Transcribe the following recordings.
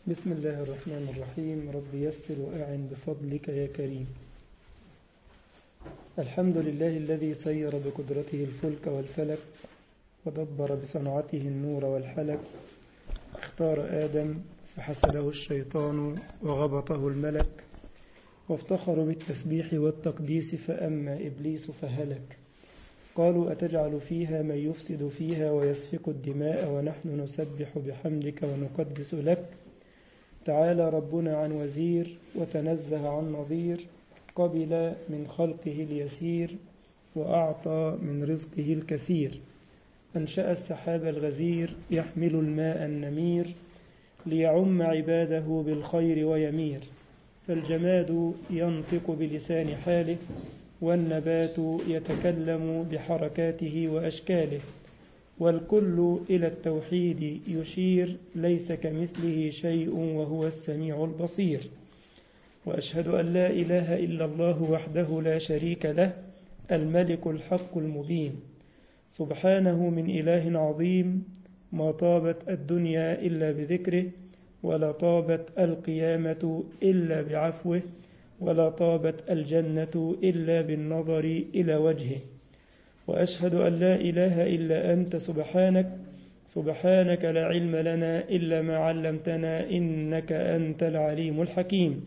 بسم الله الرحمن الرحيم رب يسر وأعن بفضلك يا كريم الحمد لله الذي سير بقدرته الفلك والفلك ودبر بصنعته النور والحلك اختار آدم فحسده الشيطان وغبطه الملك وافتخر بالتسبيح والتقديس فأما إبليس فهلك قالوا أتجعل فيها من يفسد فيها ويسفك الدماء ونحن نسبح بحمدك ونقدس لك تعالى ربنا عن وزير وتنزه عن نظير قبل من خلقه اليسير وأعطى من رزقه الكثير أنشأ السحاب الغزير يحمل الماء النمير ليعم عباده بالخير ويمير فالجماد ينطق بلسان حاله والنبات يتكلم بحركاته وأشكاله والكل إلى التوحيد يشير ليس كمثله شيء وهو السميع البصير وأشهد أن لا إله إلا الله وحده لا شريك له الملك الحق المبين سبحانه من إله عظيم ما طابت الدنيا إلا بذكره ولا طابت القيامة إلا بعفوه ولا طابت الجنة إلا بالنظر إلى وجهه وأشهد أن لا إله إلا أنت سبحانك سبحانك لا علم لنا إلا ما علمتنا إنك أنت العليم الحكيم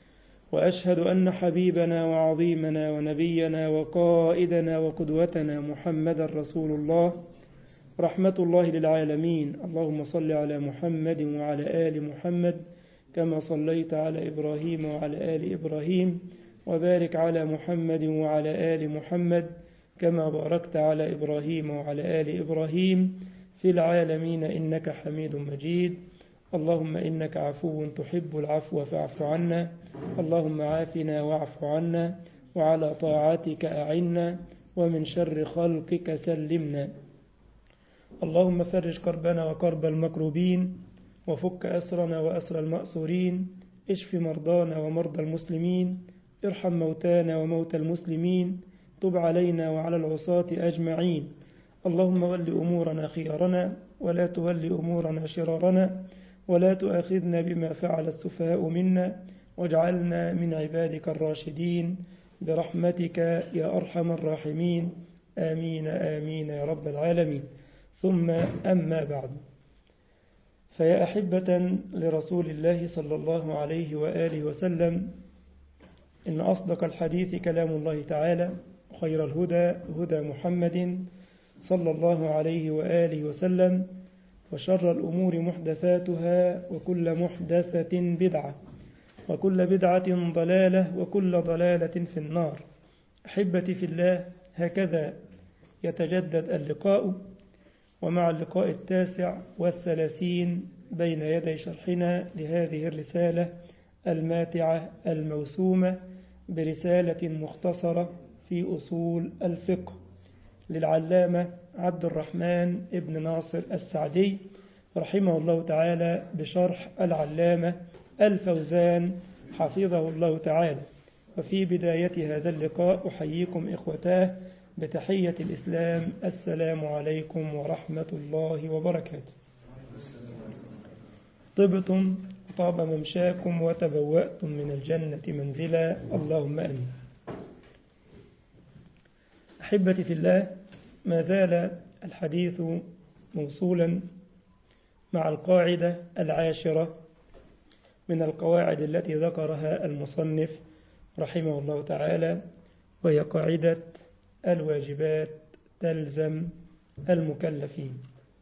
وأشهد أن حبيبنا وعظيمنا ونبينا وقائدنا وقدوتنا محمد رسول الله رحمة الله للعالمين اللهم صل على محمد وعلى آل محمد كما صليت على إبراهيم وعلى آل إبراهيم وبارك على محمد وعلى آل محمد كما باركت على إبراهيم وعلى آل إبراهيم في العالمين إنك حميد مجيد اللهم إنك عفو تحب العفو فاعف عنا اللهم عافنا واعف عنا وعلى طاعتك أعنا ومن شر خلقك سلمنا اللهم فرج كربنا وكرب المكروبين وفك أسرنا وأسر المأسورين اشف مرضانا ومرضى المسلمين ارحم موتانا وموتى المسلمين تب علينا وعلى العصاة أجمعين اللهم ول أمورنا خيارنا ولا تول أمورنا شرارنا ولا تؤاخذنا بما فعل السفهاء منا واجعلنا من عبادك الراشدين برحمتك يا أرحم الراحمين آمين آمين يا رب العالمين ثم أما بعد فيا أحبة لرسول الله صلى الله عليه وآله وسلم إن أصدق الحديث كلام الله تعالى خير الهدى هدى محمد صلى الله عليه وآله وسلم وشر الأمور محدثاتها وكل محدثة بدعة وكل بدعة ضلالة وكل ضلالة في النار أحبتي في الله هكذا يتجدد اللقاء ومع اللقاء التاسع والثلاثين بين يدي شرحنا لهذه الرسالة الماتعة الموسومة برسالة مختصرة في أصول الفقه للعلامة عبد الرحمن ابن ناصر السعدي رحمه الله تعالى بشرح العلامة الفوزان حفظه الله تعالى وفي بداية هذا اللقاء أحييكم إخوتاه بتحية الإسلام السلام عليكم ورحمة الله وبركاته طبتم طاب ممشاكم وتبوأتم من الجنة منزلا اللهم أمين أحبتي في الله ما زال الحديث موصولا مع القاعدة العاشرة من القواعد التي ذكرها المصنف رحمه الله تعالى وهي قاعدة الواجبات تلزم المكلفين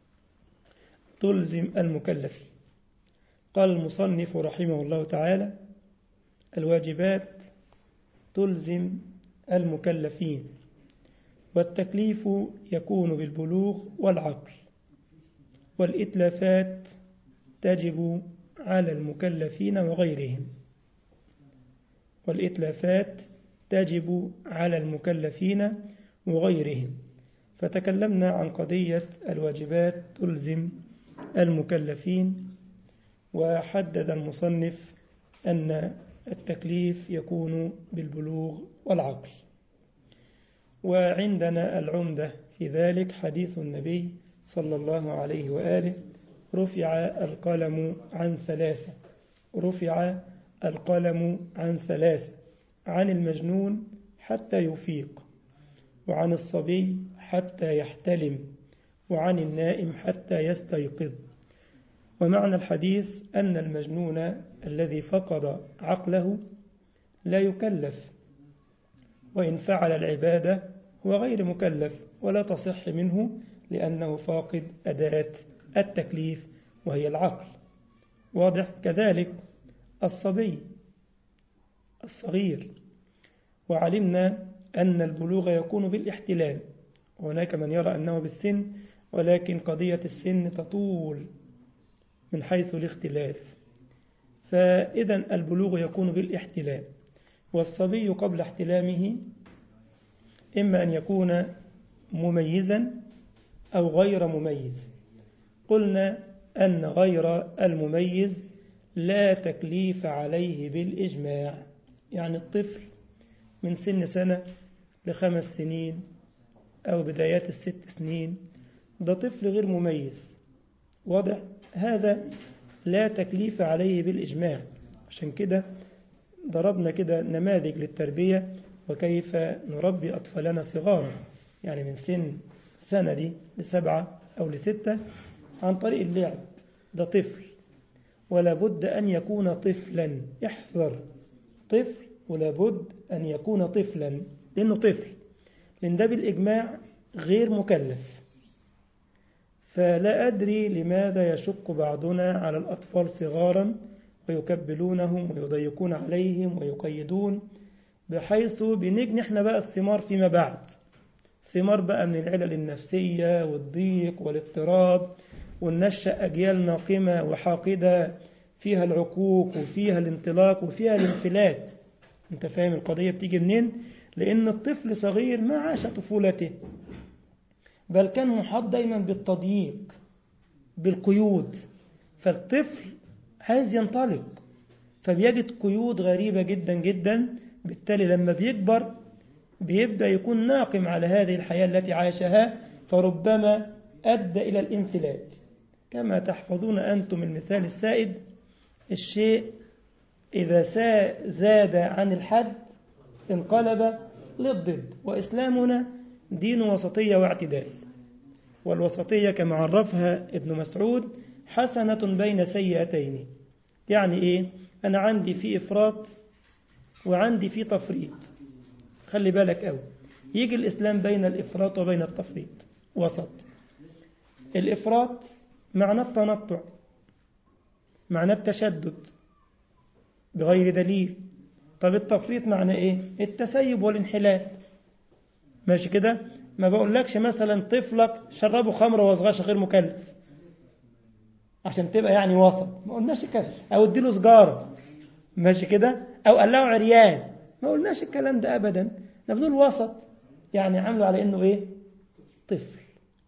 تلزم المكلفين قال المصنف رحمه الله تعالى الواجبات تلزم المكلفين والتكليف يكون بالبلوغ والعقل والإتلافات تجب على المكلفين وغيرهم والإتلافات تجب على المكلفين وغيرهم فتكلمنا عن قضية الواجبات تلزم المكلفين وحدد المصنف أن التكليف يكون بالبلوغ والعقل وعندنا العمدة في ذلك حديث النبي صلى الله عليه وآله رفع القلم عن ثلاثة رفع القلم عن ثلاثة عن المجنون حتى يفيق وعن الصبي حتى يحتلم وعن النائم حتى يستيقظ ومعنى الحديث أن المجنون الذي فقد عقله لا يكلف وإن فعل العبادة هو غير مكلف ولا تصح منه لأنه فاقد أداة التكليف وهي العقل واضح كذلك الصبي الصغير وعلمنا أن البلوغ يكون بالاحتلال هناك من يرى أنه بالسن ولكن قضية السن تطول من حيث الاختلاف فإذا البلوغ يكون بالاحتلال والصبي قبل احتلامه إما أن يكون مميزا أو غير مميز قلنا أن غير المميز لا تكليف عليه بالإجماع يعني الطفل من سن سنة لخمس سنين أو بدايات الست سنين ده طفل غير مميز واضح هذا لا تكليف عليه بالإجماع عشان كده ضربنا كده نماذج للتربية وكيف نربي أطفالنا صغارا يعني من سن سنة دي لسبعة أو لستة عن طريق اللعب ده طفل ولا بد أن يكون طفلا احذر طفل ولا بد أن يكون طفلا لأنه طفل لأن ده بالإجماع غير مكلف فلا أدري لماذا يشق بعضنا على الأطفال صغارا ويكبلونهم ويضيقون عليهم ويقيدون بحيث بنجني احنا بقى الثمار فيما بعد ثمار بقى من العلل النفسية والضيق والاضطراب وننشأ أجيال ناقمة وحاقدة فيها العقوق وفيها الانطلاق وفيها الانفلات انت فاهم القضية بتيجي منين لأن الطفل صغير ما عاش طفولته بل كان محاط دايما بالتضييق بالقيود فالطفل عايز ينطلق فبيجد قيود غريبة جدا جدا بالتالي لما بيكبر بيبدأ يكون ناقم على هذه الحياة التي عاشها فربما أدى إلى الانفلات كما تحفظون أنتم المثال السائد الشيء إذا زاد عن الحد انقلب للضد وإسلامنا دين وسطية واعتدال والوسطية كما عرفها ابن مسعود حسنة بين سيئتين يعني إيه أنا عندي في إفراط وعندي في تفريط خلي بالك أوي يجي الإسلام بين الإفراط وبين التفريط وسط الإفراط معنى التنطع معنى التشدد بغير دليل طب التفريط معنى إيه التسيب والانحلال ماشي كده ما بقولكش مثلا طفلك شربه خمر وصغاش غير مكلف عشان تبقى يعني وسط ما قلناش كده او اديله سجاره ماشي كده او قال له عريان ما قلناش الكلام ده ابدا ده بنقول وسط يعني عامله على انه ايه طفل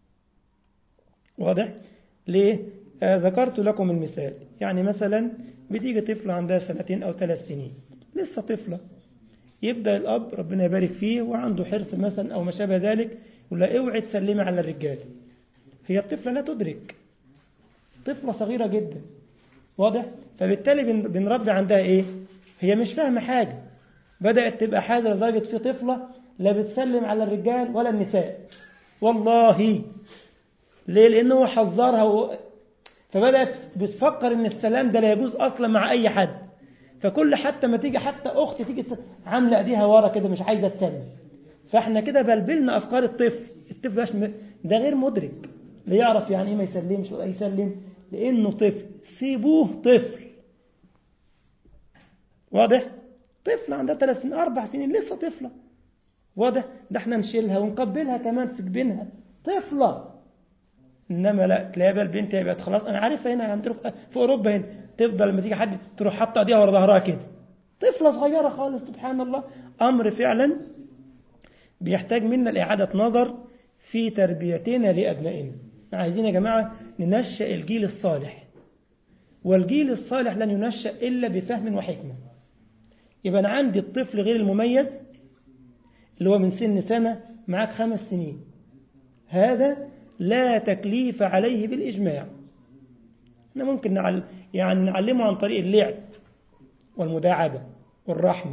واضح ليه آه ذكرت لكم المثال يعني مثلا بتيجي طفلة عندها سنتين أو ثلاث سنين لسه طفلة يبدأ الأب ربنا يبارك فيه وعنده حرص مثلا أو ما شابه ذلك يقول لها اوعي تسلمي على الرجال هي الطفلة لا تدرك طفلة صغيرة جدا واضح فبالتالي بنربي عندها ايه هي مش فاهمة حاجة بدأت تبقى حاجة لدرجة في طفلة لا بتسلم على الرجال ولا النساء والله ليه لأنه هو حذرها و... فبدأت بتفكر ان السلام ده لا يجوز أصلا مع أي حد فكل حتى ما تيجي حتى أختي تيجي عاملة أيديها ورا كده مش عايزة تسلم فاحنا كده بلبلنا أفكار الطفل الطفل ده غير مدرك لا يعرف يعني ايه ما يسلمش ولا يسلم لأنه طفل سيبوه طفل واضح طفل عندها ثلاث سنين أربع سنين لسه طفلة واضح ده احنا نشيلها ونقبلها كمان في جبينها طفلة إنما لا تلاقي بقى البنت بقت خلاص أنا عارفها هنا عندنا في أوروبا هنا تفضل لما تيجي حد تروح حاطة ايديها ورا ظهرها كده طفلة صغيرة خالص سبحان الله أمر فعلا بيحتاج منا الإعادة نظر في تربيتنا لأبنائنا عايزين يا جماعة ننشأ الجيل الصالح والجيل الصالح لن ينشأ إلا بفهم وحكمة يبقى أنا عندي الطفل غير المميز اللي هو من سن سنة معاك خمس سنين هذا لا تكليف عليه بالإجماع احنا ممكن نعل... يعني نعلمه عن طريق اللعب والمداعبة والرحمة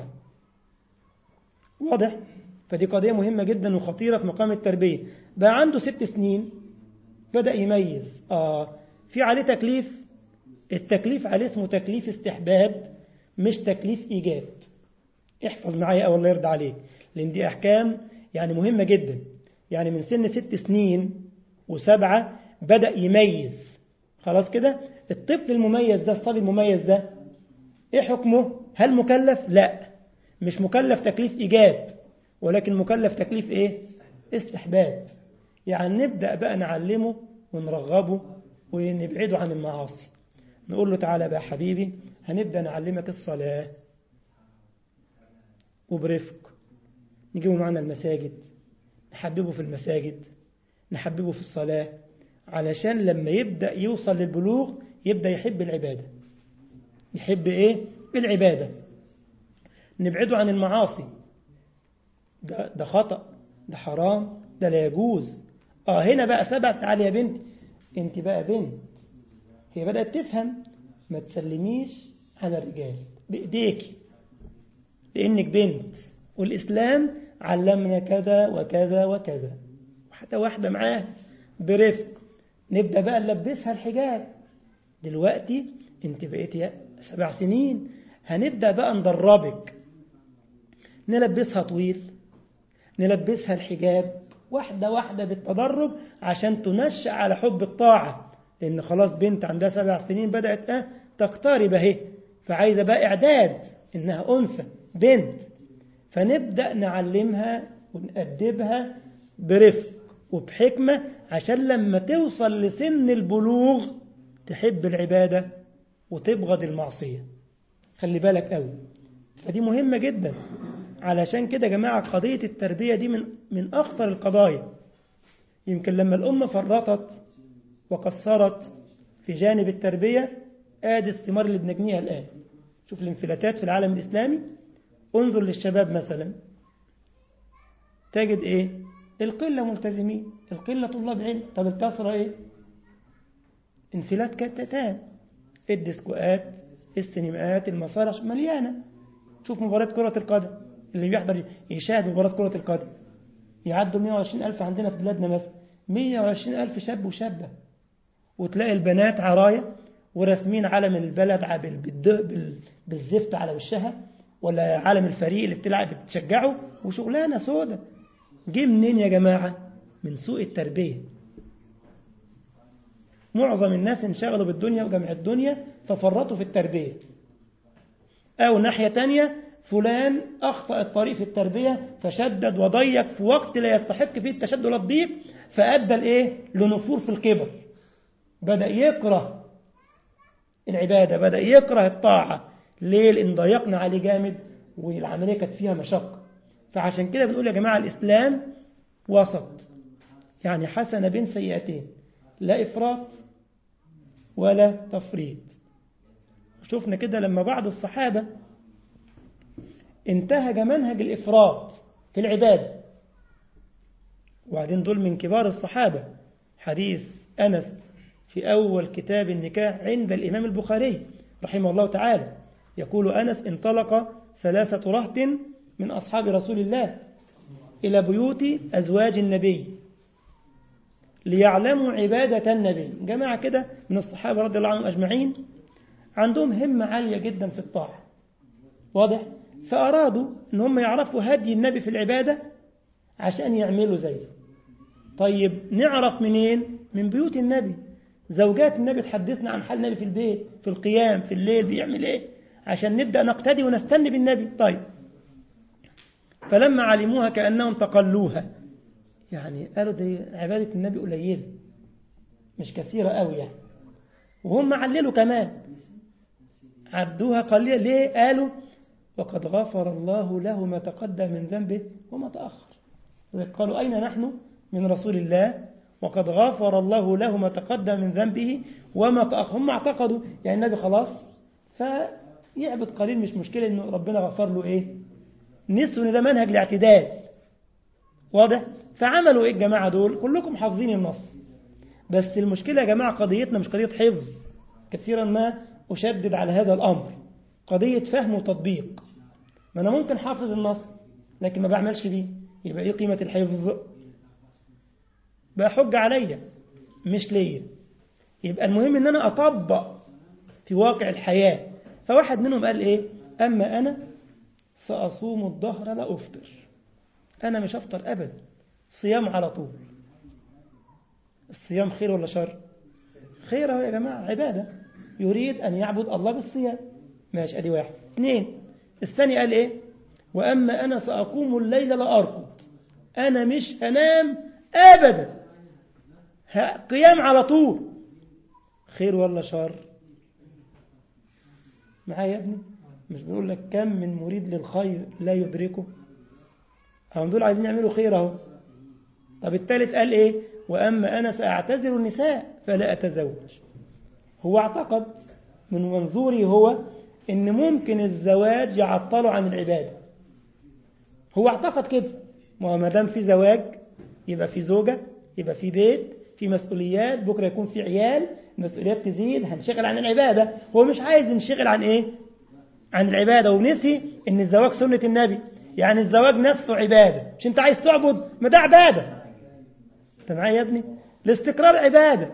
واضح فدي قضية مهمة جدا وخطيرة في مقام التربية بقى عنده ست سنين بدأ يميز آه في عليه تكليف التكليف عليه اسمه تكليف استحباب مش تكليف إيجاب احفظ معايا أو الله يرضى عليك لأن دي أحكام يعني مهمة جدا يعني من سن ست سنين وسبعة بدأ يميز خلاص كده الطفل المميز ده الصبي المميز ده ايه حكمه هل مكلف لا مش مكلف تكليف إيجاب ولكن مكلف تكليف ايه استحباب يعني نبدأ بقى نعلمه ونرغبه ونبعده عن المعاصي نقول له تعالى بقى حبيبي هنبدأ نعلمك الصلاة وبرفق نجيبه معنا المساجد نحببه في المساجد نحببه في الصلاة علشان لما يبدأ يوصل للبلوغ يبدأ يحب العبادة يحب ايه العبادة نبعده عن المعاصي ده, ده خطأ ده حرام ده لا يجوز اه هنا بقى سبع تعالي يا بنت انت بقى بنت هي بدأت تفهم ما تسلميش على الرجال بإيديك لأنك بنت والإسلام علمنا كذا وكذا وكذا حتى واحدة معاه برفق نبدأ بقى نلبسها الحجاب دلوقتي انت بقيتي سبع سنين هنبدأ بقى ندربك نلبسها طويل نلبسها الحجاب واحدة واحدة بالتدرج عشان تنشأ على حب الطاعة لأن خلاص بنت عندها سبع سنين بدأت اه تقترب اهي فعايزة بقى إعداد إنها أنثى بنت فنبدأ نعلمها ونأدبها برفق وبحكمة عشان لما توصل لسن البلوغ تحب العبادة وتبغض المعصية خلي بالك قوي فدي مهمة جدا علشان كده يا جماعة قضية التربية دي من من أخطر القضايا يمكن لما الأمة فرطت وقصرت في جانب التربية آدي الثمار اللي بنجنيها الآن شوف الانفلاتات في العالم الإسلامي انظر للشباب مثلا تجد إيه القلة ملتزمين القلة طلاب علم طب الكثرة إيه انفلات كتتان الديسكوات السينمائات المسارح مليانة شوف مباراة كرة القدم اللي بيحضر يشاهد مباراة كرة القدم يعدوا 120 ألف عندنا في بلادنا مثلا 120 ألف شاب وشابة وتلاقي البنات عراية ورسمين علم البلد بالزفت على وشها ولا علم الفريق اللي بتلعب بتشجعه وشغلانة سودة جه منين يا جماعة من سوء التربية معظم الناس انشغلوا بالدنيا وجمع الدنيا ففرطوا في التربية أو ناحية تانية فلان أخطأ الطريق في التربية فشدد وضيق في وقت لا يستحق فيه التشدد والضيق فأدى لإيه؟ لنفور في الكبر بدأ يكره العبادة بدأ يكره الطاعة ليه؟ لأن ضيقنا عليه جامد والعملية كانت فيها مشقة فعشان كده بنقول يا جماعة الإسلام وسط يعني حسن بين سيئتين لا إفراط ولا تفريط شفنا كده لما بعض الصحابة انتهج منهج الإفراط في العبادة وبعدين دول من كبار الصحابة حديث أنس في أول كتاب النكاح عند الإمام البخاري رحمه الله تعالى يقول أنس انطلق ثلاثة رهط من أصحاب رسول الله إلى بيوت أزواج النبي ليعلموا عبادة النبي جماعة كده من الصحابة رضي الله عنهم أجمعين عندهم همة عالية جدا في الطاعة واضح فأرادوا أن هم يعرفوا هدي النبي في العبادة عشان يعملوا زيه طيب نعرف منين من بيوت النبي زوجات النبي تحدثنا عن حال النبي في البيت في القيام في الليل بيعمل ايه عشان نبدأ نقتدي ونستني بالنبي طيب فلما علموها كأنهم تقلوها يعني قالوا دي عبادة النبي قليلة مش كثيرة قوي يعني وهم عللوا كمان عدوها قليلة ليه قالوا وقد غفر الله له ما تقدم من ذنبه وما تأخر قالوا أين نحن من رسول الله وقد غفر الله له ما تقدم من ذنبه وما تأخر هم اعتقدوا يعني النبي خلاص فيعبد قليل مش مشكلة إنه ربنا غفر له إيه نسوا إن ده منهج الاعتدال واضح فعملوا إيه الجماعة دول كلكم حافظين النص بس المشكلة يا جماعة قضيتنا مش قضية حفظ كثيرا ما أشدد على هذا الأمر قضية فهم وتطبيق ما أنا ممكن حافظ النص لكن ما بعملش بيه يبقى إيه قيمة الحفظ بقى حجة عليا مش ليا يبقى المهم ان انا اطبق في واقع الحياة فواحد منهم قال ايه اما انا ساصوم الظهر لا افطر انا مش افطر ابدا صيام على طول الصيام خير ولا شر خير يا جماعة عبادة يريد ان يعبد الله بالصيام ماشي ادي واحد اثنين الثاني قال ايه واما انا ساقوم الليل لا ارقد انا مش هنام ابدا قيام على طول خير ولا شر معايا يا ابني مش بنقول لك كم من مريد للخير لا يدركه هم دول عايزين يعملوا خير اهو طب الثالث قال ايه واما انا ساعتذر النساء فلا اتزوج هو اعتقد من منظوري هو ان ممكن الزواج يعطله عن العباده هو اعتقد كده ما دام في زواج يبقى في زوجه يبقى في بيت في مسؤوليات بكرة يكون في عيال المسؤوليات تزيد هنشغل عن العبادة هو مش عايز ينشغل عن ايه عن العبادة ونسي ان الزواج سنة النبي يعني الزواج نفسه عبادة مش انت عايز تعبد ما ده عبادة انت معايا يا ابني الاستقرار عبادة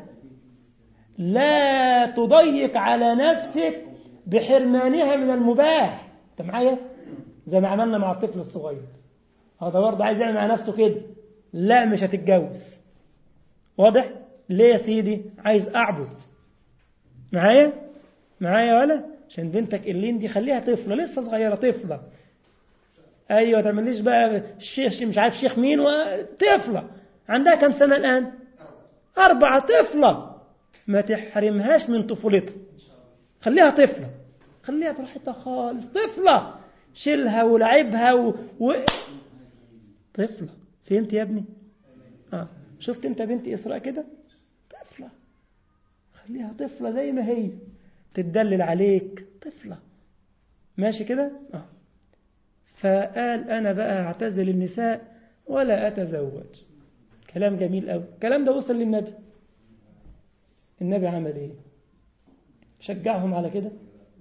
لا تضيق على نفسك بحرمانها من المباح انت معايا زي ما عملنا مع الطفل الصغير هذا برضه عايز يعمل مع نفسه كده لا مش هتتجوز واضح ليه يا سيدي عايز أعبد معايا معايا ولا عشان بنتك اللين دي خليها طفلة لسه صغيرة طفلة أيوة تعمليش بقى الشيخ مش عارف شيخ مين طفلة عندها كم سنة الآن أربعة طفلة ما تحرمهاش من طفولتها خليها طفلة خليها براحتها خالص طفلة شيلها ولعبها و... و... طفلة فهمت يا ابني آه. شفت انت بنت إسراء كده طفلة خليها طفلة زي ما هي تدلل عليك طفلة ماشي كده آه. فقال أنا بقى اعتزل النساء ولا أتزوج كلام جميل قوي الكلام ده وصل للنبي النبي عمل ايه شجعهم على كده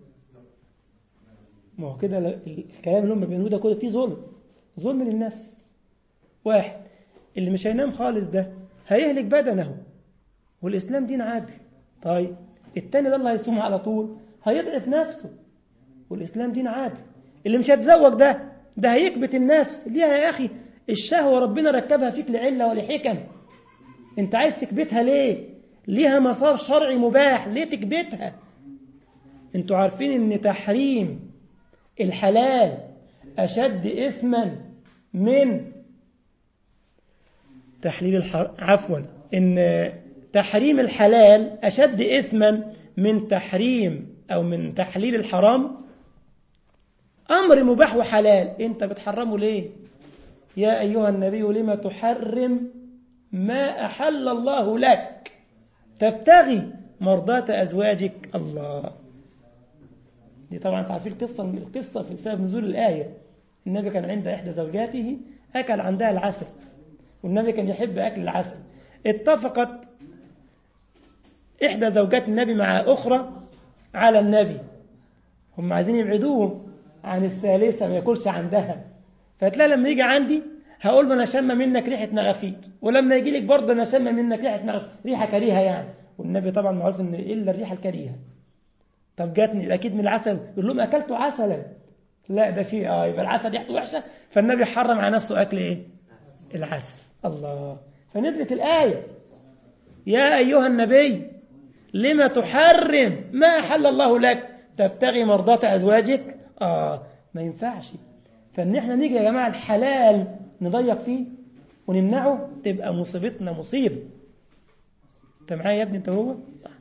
ما هو كده الكلام اللي هم بيعملوه ده كله فيه ظلم ظلم للنفس واحد اللي مش هينام خالص ده هيهلك بدنه والإسلام دين عادل طيب التاني ده اللي هيصوم على طول هيضعف نفسه والإسلام دين عادل اللي مش هيتزوج ده ده هيكبت النفس ليها يا أخي الشهوة ربنا ركبها فيك لعلة ولحكم انت عايز تكبتها ليه ليها مسار شرعي مباح ليه تكبتها انتوا عارفين ان تحريم الحلال أشد إثما من تحليل الحر... عفوا إن تحريم الحلال أشد إثما من تحريم أو من تحليل الحرام أمر مباح وحلال أنت بتحرمه ليه يا أيها النبي لما تحرم ما أحل الله لك تبتغي مرضاة أزواجك الله دي طبعا تعرفين القصة القصة في سبب نزول الآية النبي كان عند إحدى زوجاته أكل عندها العسل والنبي كان يحب أكل العسل اتفقت إحدى زوجات النبي مع أخرى على النبي هم عايزين يبعدوه عن الثالثة ما ياكلش عندها فتلاقي لما يجي عندي هقول له أنا شم منك ريحة نغافير ولما يجي لك برضه أنا شم منك ريحة نغافير ريحة كريهة يعني والنبي طبعا معروف إن إلا الريحة الكريهة طب جاتني أكيد من العسل يقول لهم أكلت عسلا لا ده فيه آه يبقى العسل ريحته وحشة فالنبي حرم على نفسه أكل إيه العسل الله فنزلت الآية يا أيها النبي لما تحرم ما أحل الله لك تبتغي مرضاة أزواجك آه ما ينفعش فإن احنا نيجي يا جماعة الحلال نضيق فيه ونمنعه تبقى مصيبتنا مصيبة انت معايا يا ابني انت هو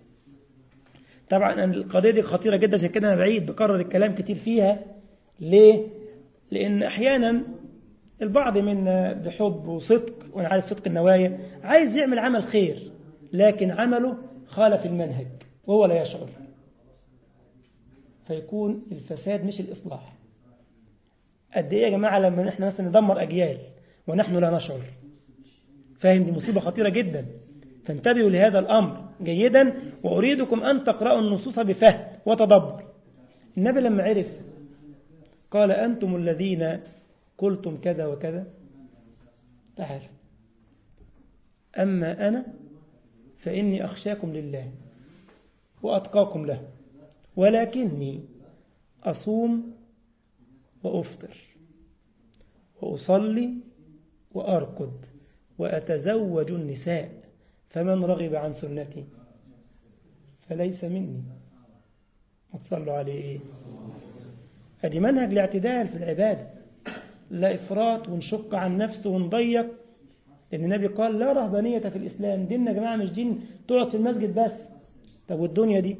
طبعا القضية دي خطيرة جدا عشان كده أنا بعيد بكرر الكلام كتير فيها ليه؟ لأن أحيانا البعض منا بحب وصدق وأنا عايز صدق النوايا عايز يعمل عمل خير لكن عمله خالف المنهج وهو لا يشعر فيكون الفساد مش الإصلاح قد إيه يا جماعة لما نحن مثلا ندمر أجيال ونحن لا نشعر فاهم دي مصيبة خطيرة جدا فانتبهوا لهذا الأمر جيدا وأريدكم أن تقرأوا النصوص بفهم وتدبر النبي لما عرف قال أنتم الذين قلتم كذا وكذا تعال أما أنا فإني أخشاكم لله وأتقاكم له ولكني أصوم وأفطر وأصلي وأرقد وأتزوج النساء فمن رغب عن سنتي فليس مني ما تصلوا عليه إيه هذه منهج الاعتدال في العبادة لا إفراط ونشق عن نفسه ونضيق لأن النبي قال لا رهبانية في الإسلام ديننا يا جماعة مش دين تقعد في المسجد بس طب والدنيا دي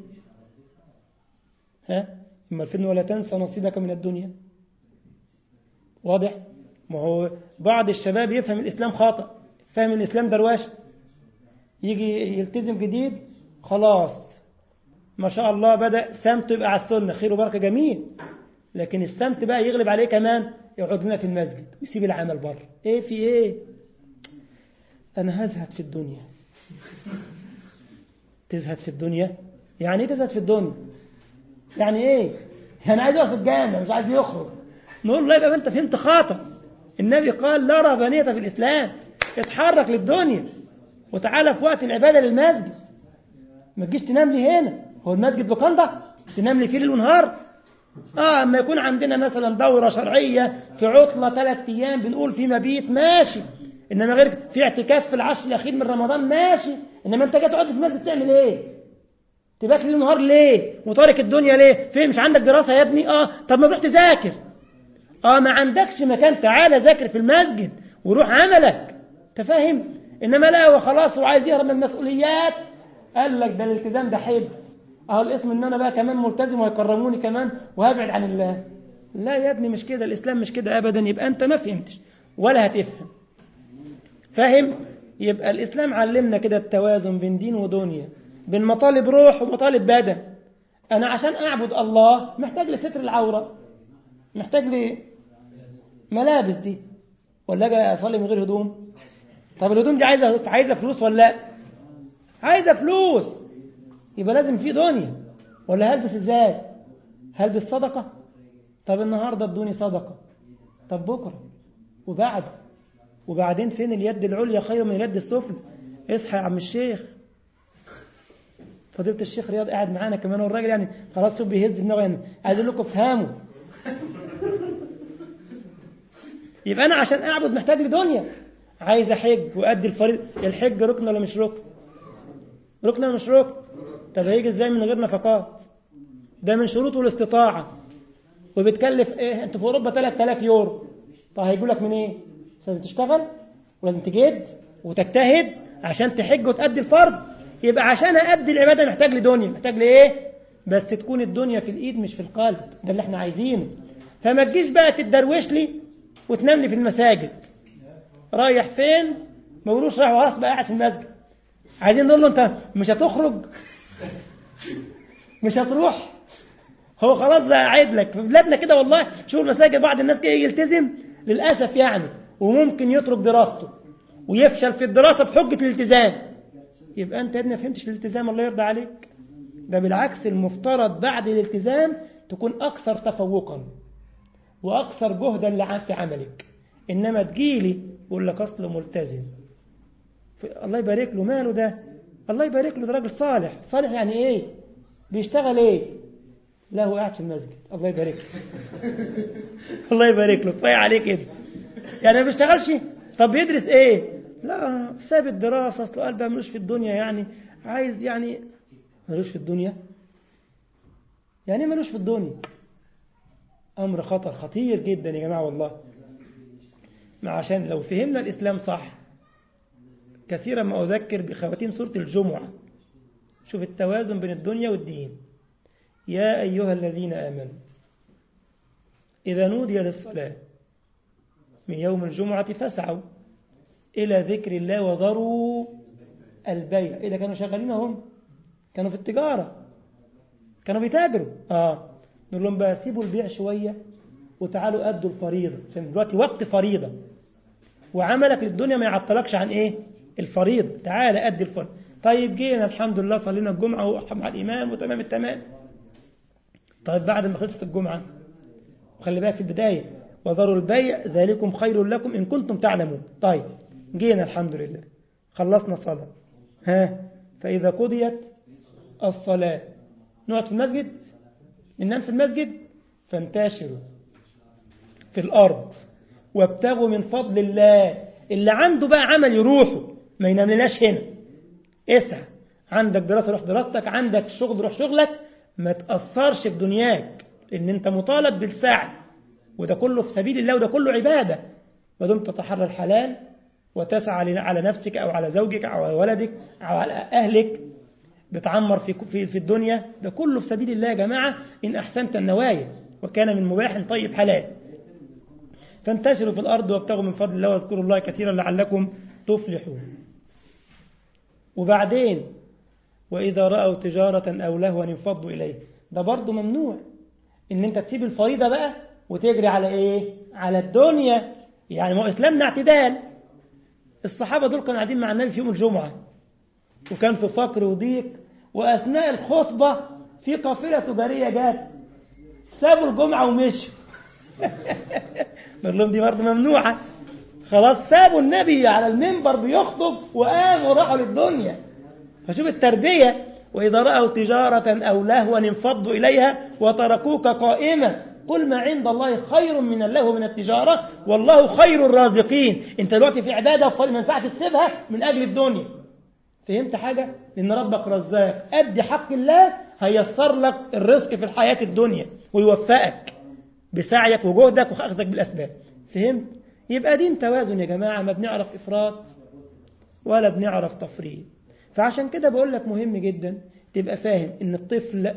ها إما الفن ولا تنسى نصيبك من الدنيا واضح ما هو بعض الشباب يفهم الإسلام خاطئ فهم الإسلام درواش يجي يلتزم جديد خلاص ما شاء الله بدأ سمت يبقى على السنة خير وبركة جميل لكن السمت بقى يغلب عليه كمان يقعد لنا في المسجد ويسيب العمل بره ايه في ايه انا هزهد في الدنيا تزهد في الدنيا يعني ايه تزهد في الدنيا يعني ايه يعني عايز يقف في الجامع مش عايز يخرج نقول له يبقى انت فهمت خاطئ النبي قال لا رهبانية في الإسلام اتحرك للدنيا وتعالى في وقت العبادة للمسجد ما تجيش تنام لي هنا هو المسجد لوكاندا تنام لي فيه ليل ونهار اه اما يكون عندنا مثلا دورة شرعية في عطلة ثلاث ايام بنقول في مبيت ماشي انما غير في اعتكاف في العشر الاخير من رمضان ماشي انما انت جاي تقعد في المسجد تعمل ايه تبات ليل ونهار ليه وطارق الدنيا ليه فين مش عندك دراسة يا ابني اه طب ما تروح تذاكر اه ما عندكش مكان تعالى ذاكر في المسجد وروح عملك تفهم انما لا هو خلاص وعايز يهرب من المسؤوليات قال لك ده الالتزام ده حب اهو الاسم ان انا بقى كمان ملتزم وهيكرموني كمان وهبعد عن الله لا يا ابني مش كده الاسلام مش كده ابدا يبقى انت ما فهمتش ولا هتفهم فاهم يبقى الاسلام علمنا كده التوازن بين دين ودنيا بين مطالب روح ومطالب بدن انا عشان اعبد الله محتاج لستر العوره محتاج لي ملابس دي ولا اجي اصلي من غير هدوم طب الهدوم دي عايزه عايزه فلوس ولا لا عايزه فلوس يبقى لازم في دنيا ولا هلبس ازاي هلبس صدقه طب النهارده ادوني صدقه طب بكره وبعد وبعدين فين اليد العليا خير من اليد السفلى اصحى يا عم الشيخ فضيله الشيخ رياض قاعد معانا كمان والراجل يعني خلاص شوف بيهز دماغه يعني عايز اقول لكم افهموا يبقى انا عشان اعبد محتاج لدنيا عايز احج وادي الفريض الحج ركن ولا مش ركن ركن ولا مش ركن طب هيجي ازاي من غير نفقات ده من شروطه الاستطاعه وبتكلف ايه انت في اوروبا 3000 يورو طب هيجوا لك من ايه لازم تشتغل ولازم تجد وتجتهد عشان تحج وتأدي الفرض يبقى عشان أدي العبادة محتاج لدنيا محتاج لإيه بس تكون الدنيا في الإيد مش في القلب ده اللي احنا عايزينه فما تجيش بقى تتدروش لي وتنام لي في المساجد رايح فين ما بقولوش رايح وخلاص بقى قاعد في المسجد عايزين نقول له انت مش هتخرج مش هتروح هو خلاص بقى قاعد لك في بلادنا كده والله شوف المساجد بعض الناس كده يلتزم للاسف يعني وممكن يترك دراسته ويفشل في الدراسه بحجه الالتزام يبقى انت يا ابني ما فهمتش الالتزام الله يرضى عليك ده بالعكس المفترض بعد الالتزام تكون اكثر تفوقا واكثر جهدا في عملك انما تجيلي يقول لك اصله ملتزم الله يبارك له ماله ده الله يبارك له ده راجل صالح صالح يعني ايه بيشتغل ايه لا هو قاعد في المسجد الله يبارك له الله يبارك له كفايه عليه كده يعني ما بيشتغلش طب يدرس ايه لا ساب الدراسه اصله قلبه ملوش في الدنيا يعني عايز يعني ملوش في الدنيا يعني ملوش في الدنيا امر خطر خطير جدا يا جماعه والله ما عشان لو فهمنا الاسلام صح كثيرا ما اذكر بخواتيم سوره الجمعه شوف التوازن بين الدنيا والدين يا ايها الذين امنوا اذا نودي للصلاه من يوم الجمعه فاسعوا إلى ذكر الله وذروا البيع إذا كانوا شغالين هم كانوا في التجارة كانوا بيتاجروا آه نقول لهم بقى سيبوا البيع شوية وتعالوا أدوا الفريضة دلوقتي وقت فريضة وعملك للدنيا ما يعطلكش عن إيه الفريضة تعال أدي الفريضة طيب جينا الحمد لله صلينا الجمعة مع الإمام وتمام التمام طيب بعد ما خلصت الجمعة وخلي بالك في البداية وذروا البيع ذلكم خير لكم إن كنتم تعلمون طيب جينا الحمد لله خلصنا الصلاة ها فإذا قضيت الصلاة نقعد في المسجد ننام في المسجد فانتشروا في الأرض وابتغوا من فضل الله اللي عنده بقى عمل يروحوا ما يناملناش هنا اسعى عندك دراسة روح دراستك عندك شغل روح شغلك ما تأثرش في دنياك لأن أنت مطالب بالسعي وده كله في سبيل الله وده كله عبادة ودمت تتحرى الحلال وتسعى على نفسك أو على زوجك أو على ولدك أو على أهلك بتعمر في في في الدنيا ده كله في سبيل الله يا جماعة إن أحسنت النوايا وكان من مباح طيب حلال فانتشروا في الأرض وابتغوا من فضل الله واذكروا الله كثيرا لعلكم تفلحون وبعدين وإذا رأوا تجارة أو لهوا انفضوا إليه ده برضه ممنوع إن أنت تسيب الفريضة بقى وتجري على إيه على الدنيا يعني ما إسلامنا اعتدال الصحابة دول كانوا قاعدين مع النبي في يوم الجمعة وكان في فقر وضيق وأثناء الخطبة في قافلة تجارية جات سابوا الجمعة ومشوا بقول لهم دي برضه ممنوعة خلاص سابوا النبي على المنبر بيخطب وقاموا وراحوا للدنيا فشوف التربية وإذا رأوا تجارة أو لهوا انفضوا إليها وتركوك قائمة قل ما عند الله خير من اللهو من التجارة والله خير الرازقين انت دلوقتي في عبادة ما ينفعش تسيبها من أجل الدنيا فهمت حاجة؟ لأن ربك رزاق أدي حق الله هيسر لك الرزق في الحياة الدنيا ويوفقك بسعيك وجهدك وأخذك بالأسباب فهمت؟ يبقى دين توازن يا جماعة ما بنعرف إفراط ولا بنعرف تفريط فعشان كده بقول لك مهم جدا تبقى فاهم ان الطفل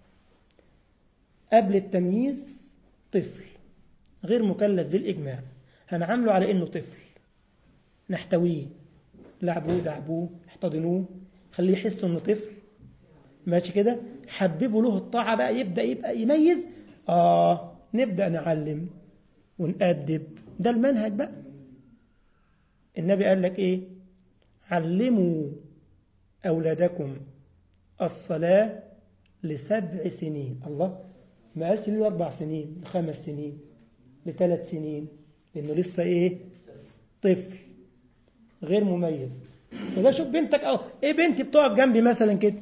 قبل التمييز طفل غير مكلف بالإجماع هنعامله على انه طفل نحتويه لعبوه دعبوه احتضنوه خليه يحس انه طفل ماشي كده حببوا له الطاعة بقى يبدأ يبقى يميز آه نبدأ نعلم ونأدب ده المنهج بقى النبي قال لك ايه علموا أولادكم الصلاة لسبع سنين الله ما قالش ليه أربع سنين لخمس سنين لثلاث سنين لأنه لسه إيه طفل غير مميز وده شوف بنتك أو إيه بنتي بتقف جنبي مثلا كده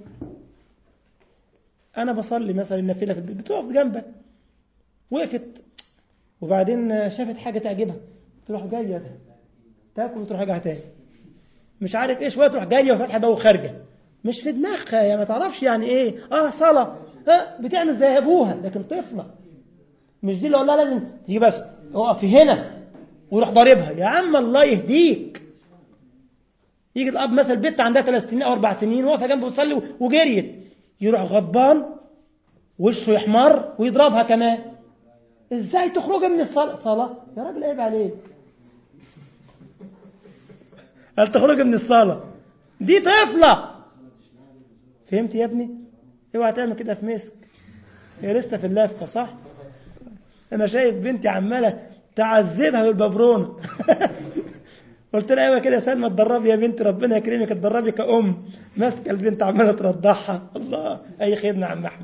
أنا بصلي مثلا النافلة في البيت بتقف جنبك وقفت وبعدين شافت حاجة تعجبها تروح جاية تاكل وتروح راجعة تاني مش عارف ايه شويه تروح جايه وفاتحه بقى وخارجه مش في دماغها يا ما تعرفش يعني ايه اه صلاه اه بتعمل زي ابوها لكن طفله مش دي اللي اقول لها لازم تيجي بس اقف هنا ويروح ضاربها يا عم الله يهديك يجي الاب مثلا البنت عندها ثلاث سنين او اربع سنين واقفه جنبه ويصلي وجريت يروح غضبان وشه يحمر ويضربها كمان ازاي تخرجي من الصلاه صلاه يا راجل عيب عليك هل تخرج من الصلاة دي طفلة فهمت يا ابني اوعى تعمل كده في مسك هي لسه في اللفة صح انا شايف بنتي عمالة تعذبها بالببرونة قلت لها ايوه كده يا سلمى اتدربي يا بنتي ربنا يكرمك اتدربي كأم ماسكه البنت عماله ترضعها الله اي خدمه يا عم احمد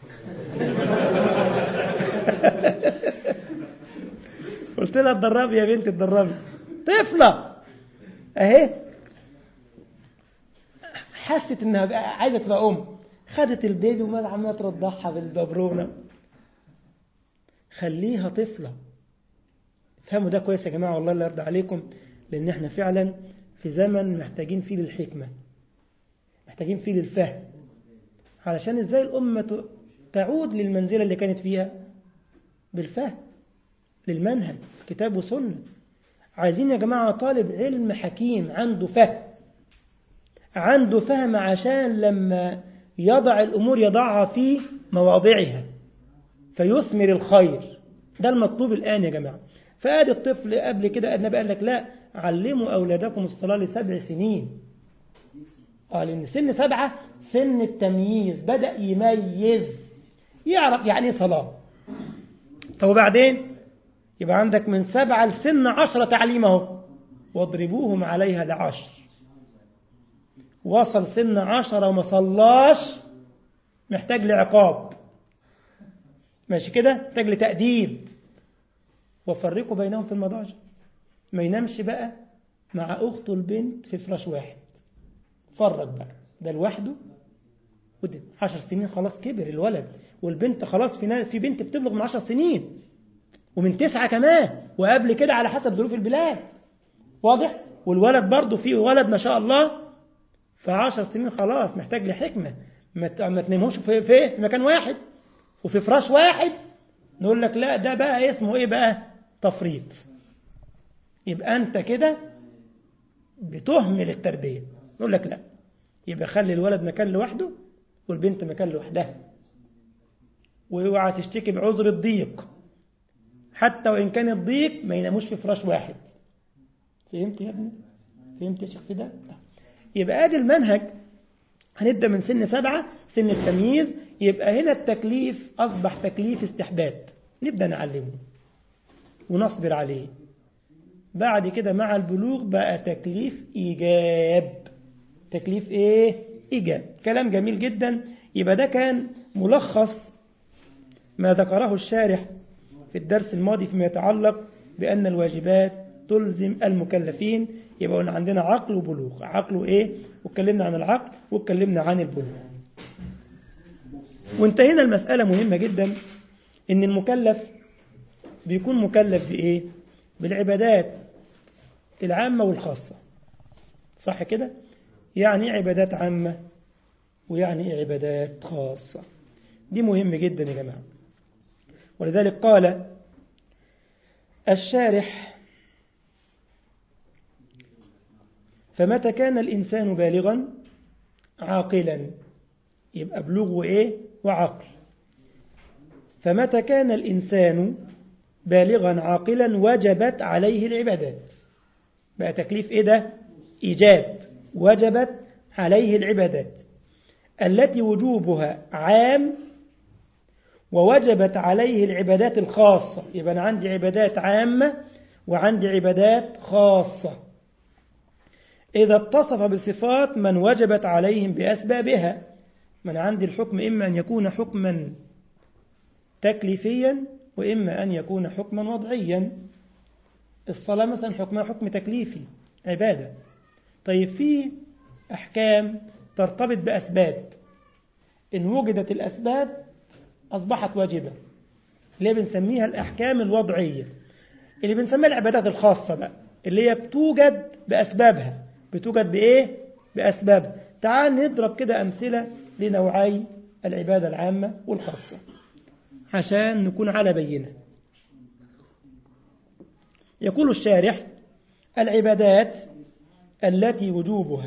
قلت لها اتدربي يا بنتي اتدربي طفله اهي حست انها عايزه تبقى ام خدت البيبي وما عماله ترضعها بالببرونه خليها طفله فهموا ده كويس يا جماعه والله الله يرضى عليكم لان احنا فعلا في زمن محتاجين فيه للحكمه محتاجين فيه للفهم علشان ازاي الامه تعود للمنزله اللي كانت فيها بالفهم للمنهج كتاب وسنه عايزين يا جماعة طالب علم حكيم عنده فهم عنده فهم عشان لما يضع الأمور يضعها في مواضعها فيثمر الخير ده المطلوب الآن يا جماعة فآدي الطفل قبل كده النبي قال لك لا علموا أولادكم الصلاة لسبع سنين قال إن سن سبعة سن التمييز بدأ يميز يعرف يعني ايه صلاة طب وبعدين يبقى عندك من سبعة لسن عشرة تعليم اهو واضربوهم عليها لعشر وصل سن عشرة وما صلاش محتاج لعقاب ماشي كده محتاج لتأديب وفرقوا بينهم في المضاجع ما ينامش بقى مع أخته البنت في فراش واحد فرق بقى ده لوحده وده عشر سنين خلاص كبر الولد والبنت خلاص في في بنت بتبلغ من عشر سنين ومن تسعة كمان وقبل كده على حسب ظروف البلاد واضح والولد برضه فيه ولد ما شاء الله في عشر سنين خلاص محتاج لحكمة ما تناموش في, في, في مكان واحد وفي فراش واحد نقول لك لا ده بقى اسمه ايه بقى تفريط يبقى انت كده بتهمل التربية نقول لك لا يبقى خلي الولد مكان لوحده والبنت مكان لوحدها واوعى تشتكي بعذر الضيق حتى وإن كان الضيق ما يناموش في فراش واحد فهمت يا ابني فهمت يا شيخ فدا يبقى ادي المنهج هنبدأ من سن سبعة سن التمييز يبقى هنا التكليف أصبح تكليف استحباب نبدأ نعلمه ونصبر عليه بعد كده مع البلوغ بقى تكليف إيجاب تكليف إيه؟ إيجاب كلام جميل جدا يبقى ده كان ملخص ما ذكره الشارح في الدرس الماضي فيما يتعلق بأن الواجبات تلزم المكلفين يبقى قلنا عندنا عقل وبلوغ عقل إيه؟ واتكلمنا عن العقل واتكلمنا عن البلوغ وانتهينا المسألة مهمة جدا إن المكلف بيكون مكلف بإيه؟ بالعبادات العامة والخاصة صح كده؟ يعني عبادات عامة ويعني عبادات خاصة دي مهم جدا يا جماعة ولذلك قال الشارح فمتى كان الإنسان بالغا عاقلا يبقى بلوغ إيه وعقل فمتى كان الإنسان بالغا عاقلا وجبت عليه العبادات بقى تكليف إيه ده إيجاب وجبت عليه العبادات التي وجوبها عام ووجبت عليه العبادات الخاصة يبقى أنا عندي عبادات عامة وعندي عبادات خاصة إذا اتصف بصفات من وجبت عليهم بأسبابها من عندي الحكم إما أن يكون حكما تكليفيا وإما أن يكون حكما وضعيا الصلاة مثلا حكمها حكم تكليفي عبادة طيب في أحكام ترتبط بأسباب إن وجدت الأسباب أصبحت واجبة اللي بنسميها الأحكام الوضعية اللي بنسميها العبادات الخاصة بقى اللي هي بتوجد بأسبابها بتوجد بإيه؟ بأسبابها تعال نضرب كده أمثلة لنوعي العبادة العامة والخاصة عشان نكون على بينة يقول الشارح العبادات التي وجوبها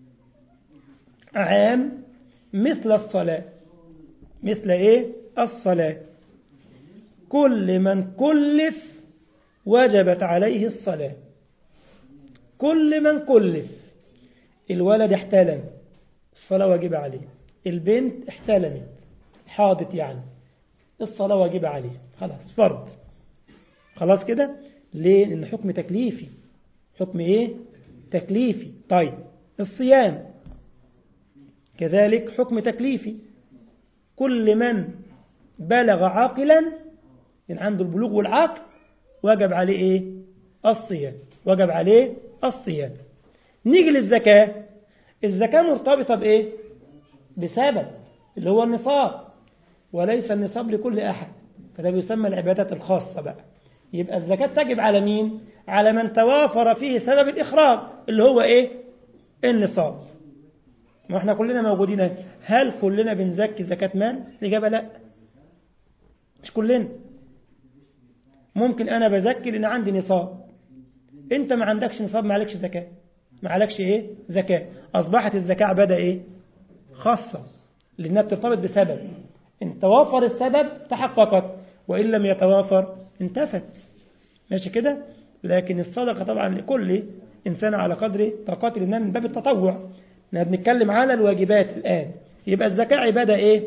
عام مثل الصلاة مثل إيه؟ الصلاة كل من كلف وجبت عليه الصلاة كل من كلف الولد احتلم الصلاة واجبة عليه البنت احتلمت حاضت يعني الصلاة واجبة عليه خلاص فرض خلاص كده ليه لأن حكم تكليفي حكم ايه تكليفي طيب الصيام كذلك حكم تكليفي كل من بلغ عاقلا إن عنده البلوغ والعقل وجب عليه إيه الصيام وجب عليه الصيام نيجي للزكاة الزكاة مرتبطة بإيه بسبب اللي هو النصاب وليس النصاب لكل أحد فده بيسمى العبادات الخاصة بقى يبقى الزكاة تجب على مين على من توافر فيه سبب الإخراج اللي هو إيه النصاب ما احنا كلنا موجودين هل كلنا بنزكي زكاة مال الإجابة لا مش كلنا ممكن أنا بزكي لأن عندي نصاب أنت ما عندكش نصاب ما عليكش زكاة ما عليكش إيه زكاة أصبحت الزكاة عبادة إيه خاصة لأنها بترتبط بسبب إن توافر السبب تحققت وإن لم يتوافر انتفت ماشي كده لكن الصدقة طبعا لكل إنسان على قدر طاقته لأنها من باب التطوع احنا بنتكلم على الواجبات الآن يبقى الزكاة عبادة إيه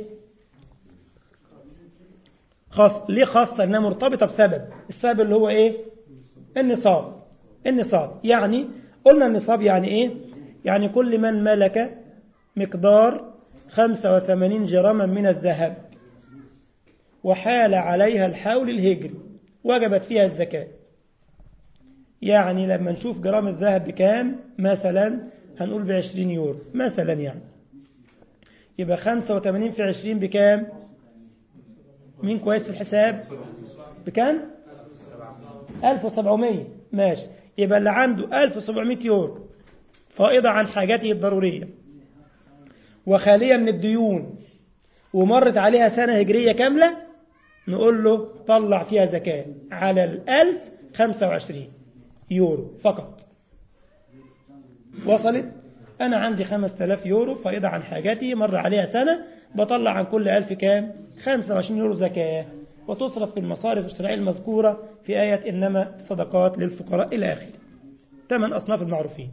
خاص ليه خاصة إنها مرتبطة بسبب السبب اللي هو إيه النصاب النصاب يعني قلنا النصاب يعني إيه يعني كل من ملك مقدار 85 جراما من الذهب وحال عليها الحول الهجري وجبت فيها الزكاة يعني لما نشوف جرام الذهب بكام مثلا هنقول بعشرين يورو مثلا يعني يبقى خمسة وثمانين في عشرين بكام مين كويس في الحساب بكام ألف وسبعمية ماشي يبقى اللي عنده ألف وسبعمية يورو فائضة عن حاجاته الضرورية وخالية من الديون ومرت عليها سنة هجرية كاملة نقول له طلع فيها زكاة على الألف خمسة وعشرين يورو فقط وصلت أنا عندي خمسة آلاف يورو فائضة عن حاجاتي مر عليها سنة بطلع عن كل ألف كام خمسة وعشرين يورو زكاة وتصرف في المصارف الشرعية المذكورة في آية إنما صدقات للفقراء إلى آخره ثمان أصناف المعروفين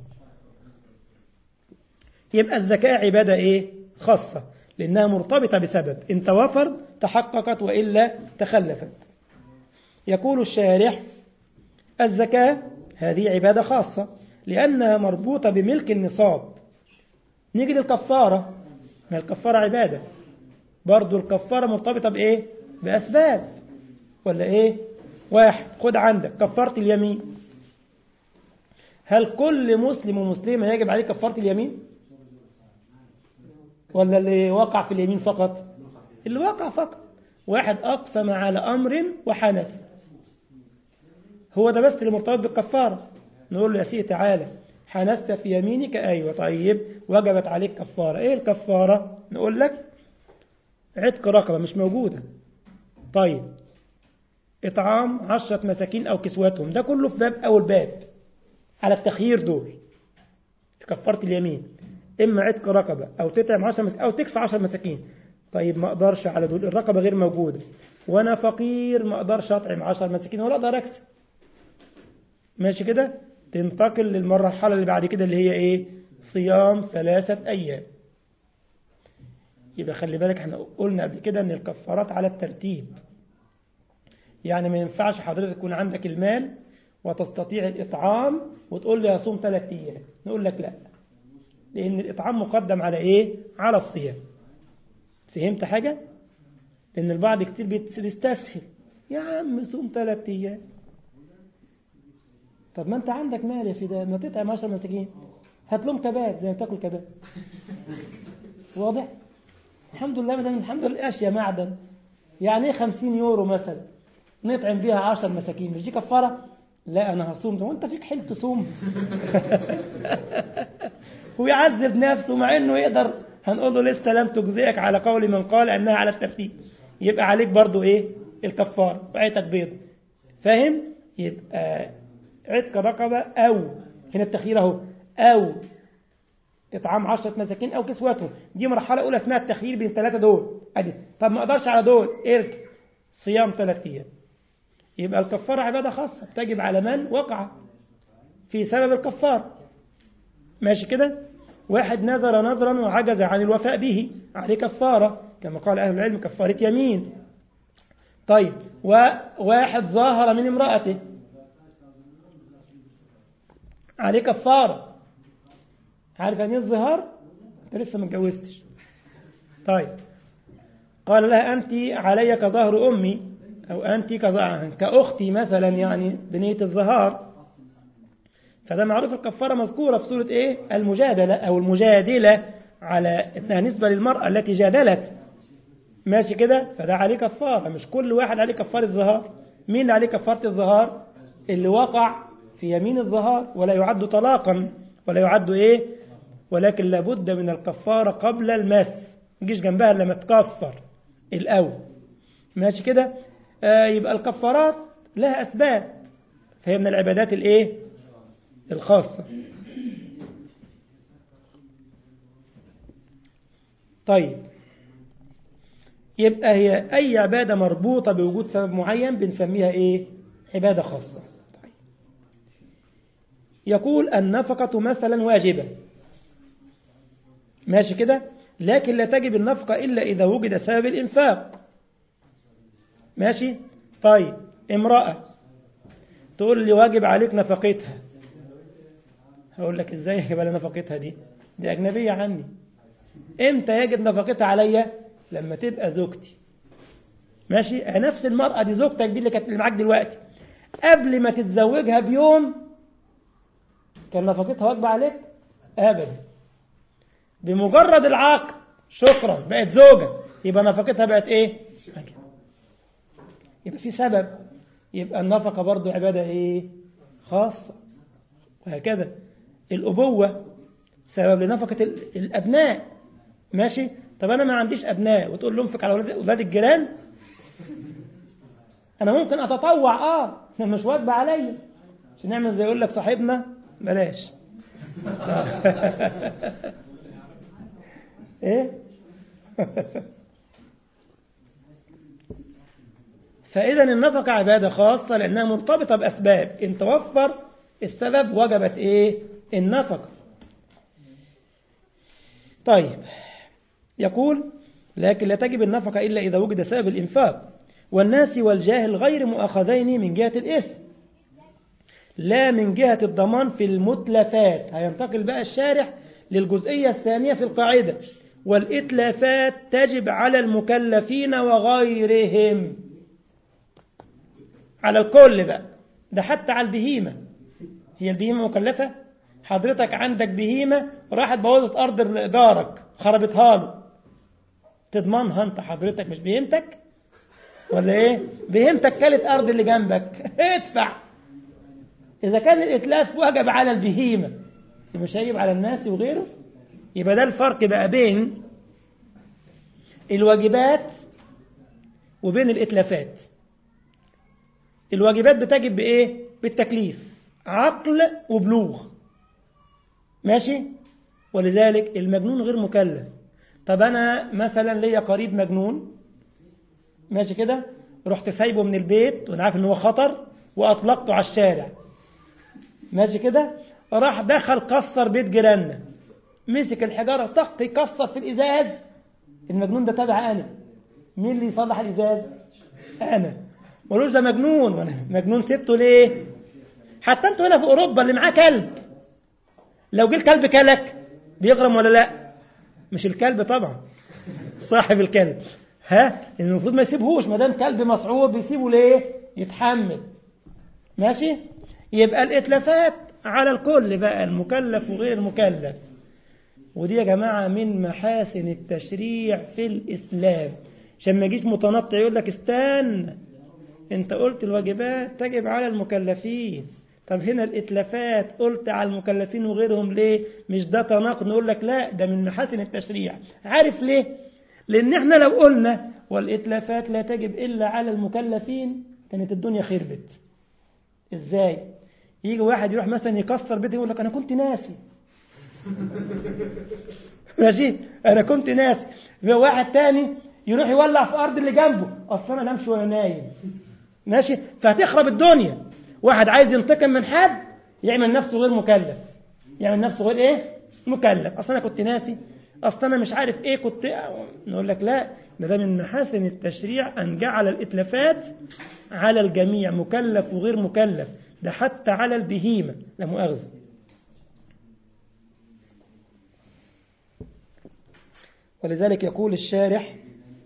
يبقى الزكاة عبادة إيه خاصة لأنها مرتبطة بسبب إن توفر تحققت وإلا تخلفت يقول الشارح الزكاة هذه عبادة خاصة لأنها مربوطة بملك النصاب نيجي للكفارة ما الكفارة عبادة برضو الكفارة مرتبطة بإيه بأسباب ولا إيه واحد خد عندك كفارة اليمين هل كل مسلم ومسلمة يجب عليه كفارة اليمين ولا اللي وقع في اليمين فقط اللي وقع فقط واحد أقسم على أمر وحنث هو ده بس اللي مرتبط بالكفارة نقول له يا سيدي تعالى حنثت في يمينك أيوة طيب وجبت عليك كفارة إيه الكفارة نقول لك عتق رقبة مش موجودة طيب إطعام عشرة مساكين أو كسوتهم ده كله في باب أول باب على التخيير دول كفارة اليمين إما عتق رقبة أو تطعم عشر مساكين أو تكسى عشر مساكين طيب ما أقدرش على دول الرقبة غير موجودة وأنا فقير ما أقدرش أطعم عشر مساكين ولا أقدر أكسب ماشي كده تنتقل للمرحلة اللي بعد كده اللي هي إيه صيام ثلاثة أيام يبقى خلي بالك احنا قلنا قبل كده ان الكفارات على الترتيب يعني ما ينفعش حضرتك يكون عندك المال وتستطيع الإطعام وتقول لي هصوم ثلاثة أيام نقول لك لا لأن الإطعام مقدم على إيه على الصيام فهمت حاجة لأن البعض كتير بيستسهل يا عم صوم ثلاثة أيام طب ما أنت عندك مال يا فدا ما تطعم 10 مساكين هات لهم كباب زي ما تاكل كباب واضح الحمد لله مدام الحمد لله اشياء معدن يعني ايه 50 يورو مثلا نطعم بيها 10 مساكين مش دي كفاره لا انا هصوم ده وانت فيك حيل تصوم ويعذب نفسه مع انه يقدر هنقول له لسه لم تجزئك على قول من قال انها على الترتيب يبقى عليك برضو ايه الكفاره وعيتك بيض فاهم يبقى عتق رقبه او هنا التخيير اهو او إطعام عشرة مساكين أو كسوتهم دي مرحلة أولى اسمها التخيير بين ثلاثة دول أدي طب ما أقدرش على دول إرك صيام ثلاثة أيام يبقى الكفارة عبادة خاصة تجب على من وقع في سبب الكفار ماشي كده واحد نذر نذرا وعجز عن الوفاء به عليه كفارة كما قال أهل العلم كفارة يمين طيب وواحد ظاهر من امرأته عليه كفاره عارف يعني ايه الظهار انت لسه ما اتجوزتش طيب قال لها انت علي كظهر امي او انت كاختي مثلا يعني بنيه الظهار فده معروف الكفاره مذكوره في سوره ايه المجادله او المجادله على انها نسبه للمراه التي جادلت ماشي كده فده عليه كفاره مش كل واحد عليه كفاره ظهار مين اللي عليه كفاره الظهار اللي وقع في يمين الظهار ولا يعد طلاقا ولا يعد ايه ولكن لابد من الكفارة قبل المس نجيش جنبها لما تكفر الأول ماشي كده آه يبقى الكفارات لها أسباب فهي من العبادات الإيه الخاصة طيب يبقى هي أي عبادة مربوطة بوجود سبب معين بنسميها إيه عبادة خاصة طيب. يقول النفقة مثلا واجبة ماشي كده لكن لا تجب النفقة إلا إذا وجد سبب الإنفاق ماشي طيب امرأة تقول لي واجب عليك نفقتها هقول لك ازاي يجب على نفقتها دي دي أجنبية عني امتى يجب نفقتها عليا لما تبقى زوجتي ماشي نفس المرأة دي زوجتك دي اللي كانت معاك دلوقتي قبل ما تتزوجها بيوم كان نفقتها واجبة عليك أبدا بمجرد العقد شكرا بقت زوجة يبقى نفقتها بقت ايه يبقى في سبب يبقى النفقة برضو عبادة ايه خاصة وهكذا الأبوة سبب لنفقة الأبناء ماشي طب أنا ما عنديش أبناء وتقول له انفق على أولاد الجيران أنا ممكن أتطوع آه مش واجبة عليا عشان نعمل زي يقول لك صاحبنا بلاش ايه فإذا النفقة عبادة خاصة لأنها مرتبطة بأسباب إن توفر السبب وجبت إيه النفقة طيب يقول لكن لا تجب النفقة إلا إذا وجد سبب الإنفاق والناس والجاهل غير مؤاخذين من جهة الإثم لا من جهة الضمان في المتلفات هينتقل بقى الشارح للجزئية الثانية في القاعدة والإتلافات تجب على المكلفين وغيرهم على الكل بقى ده حتى على البهيمة هي البهيمة مكلفة حضرتك عندك بهيمة راحت بوظت أرض جارك خربتها له تضمنها أنت حضرتك مش بهيمتك ولا إيه بهيمتك كلت أرض اللي جنبك ادفع إذا كان الإتلاف وجب على البهيمة مش هيجب على الناس وغيره يبقى ده الفرق بقى بين الواجبات وبين الإتلافات الواجبات بتجب بإيه؟ بالتكليف عقل وبلوغ ماشي؟ ولذلك المجنون غير مكلف طب أنا مثلا ليا قريب مجنون ماشي كده رحت سايبه من البيت وأنا عارف إن هو خطر وأطلقته على الشارع ماشي كده راح دخل كسر بيت جيراننا مسك الحجارة طق يكسر في الإزاز المجنون ده تبع أنا مين اللي يصلح الإزاز أنا ملوش ده مجنون وانا مجنون سبته ليه حتى انتوا هنا في أوروبا اللي معاه كلب لو جه الكلب كلك بيغرم ولا لا مش الكلب طبعا صاحب الكلب ها المفروض ما يسيبهوش ما دام كلب مسعور بيسيبه ليه يتحمل ماشي يبقى الاتلافات على الكل بقى المكلف وغير المكلف ودي يا جماعة من محاسن التشريع في الإسلام عشان ما يجيش متنطع يقول لك استنى انت قلت الواجبات تجب على المكلفين طب هنا الاتلافات قلت على المكلفين وغيرهم ليه مش ده تناقض نقول لك لا ده من محاسن التشريع عارف ليه لان احنا لو قلنا والاتلافات لا تجب الا على المكلفين كانت الدنيا خربت ازاي يجي واحد يروح مثلا يكسر بيتي يقول لك انا كنت ناسي ماشي انا كنت ناسي واحد تاني يروح يولع في ارض اللي جنبه اصل انا نمشي وانا نايم ماشي فهتخرب الدنيا واحد عايز ينتقم من حد يعمل نفسه غير مكلف يعمل نفسه غير ايه مكلف اصل انا كنت ناسي اصل انا مش عارف ايه كنت نقول لك لا ده, ده من محاسن التشريع ان جعل الاتلافات على الجميع مكلف وغير مكلف ده حتى على البهيمة لا مؤاخذة ولذلك يقول الشارح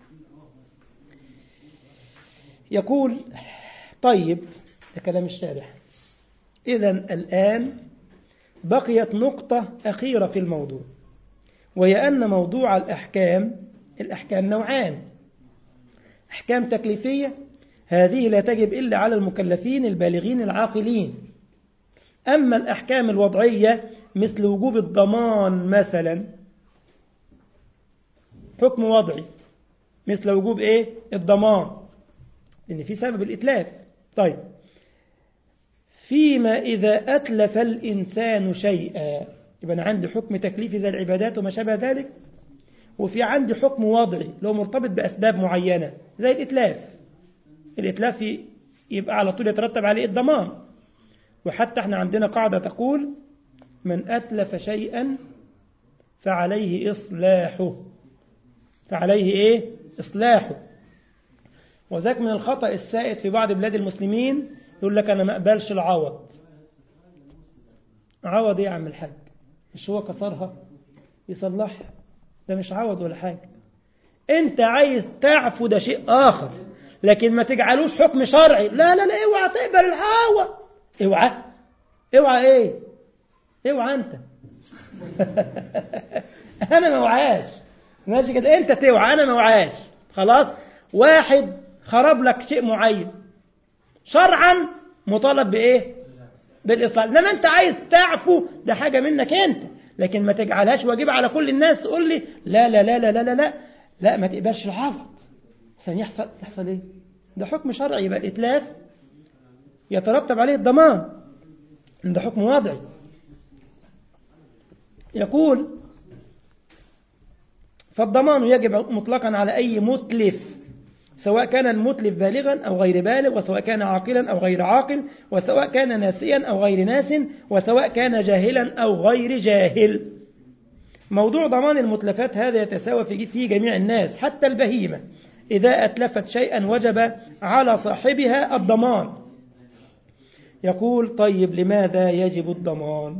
يقول طيب ده كلام الشارح إذا الآن بقيت نقطة أخيرة في الموضوع وهي أن موضوع الأحكام الأحكام نوعان أحكام تكليفية هذه لا تجب إلا على المكلفين البالغين العاقلين أما الأحكام الوضعية مثل وجوب الضمان مثلا حكم وضعي مثل وجوب إيه الضمان لأن في سبب الإتلاف طيب فيما إذا أتلف الإنسان شيئا يبقى أنا عندي حكم تكليفي زي العبادات وما شابه ذلك وفي عندي حكم وضعي لو مرتبط بأسباب معينة زي الإتلاف الإتلاف يبقى على طول يترتب عليه الضمان وحتى احنا عندنا قاعدة تقول من أتلف شيئا فعليه إصلاحه فعليه إيه إصلاحه وذاك من الخطأ السائد في بعض بلاد المسلمين يقول لك أنا ما أقبلش العوض عوض إيه يا عم الحاج مش هو كسرها يصلحها ده مش عوض ولا حاجة أنت عايز تعفو ده شيء آخر لكن ما تجعلوش حكم شرعي لا لا لا اوعى تقبل الهوى اوعى اوعى ايه اوعى انت انا ما وعاش ماشي كده انت توعى انا ما وعاش خلاص واحد خرب لك شيء معين شرعا مطالب بايه بالاصلاح انما انت عايز تعفو ده حاجه منك انت لكن ما تجعلهاش واجبه على كل الناس تقول لي لا لا لا لا لا لا لا, لا ما تقبلش العفو عشان يحصل يحصل ايه ده حكم شرعي يبقى الاتلاف يترتب عليه الضمان ده حكم وضعي يقول فالضمان يجب مطلقا على أي متلف سواء كان المتلف بالغا أو غير بالغ وسواء كان عاقلا أو غير عاقل وسواء كان ناسيا أو غير ناس وسواء كان جاهلا أو غير جاهل موضوع ضمان المتلفات هذا يتساوى في جميع الناس حتى البهيمة إذا أتلفت شيئا وجب على صاحبها الضمان يقول طيب لماذا يجب الضمان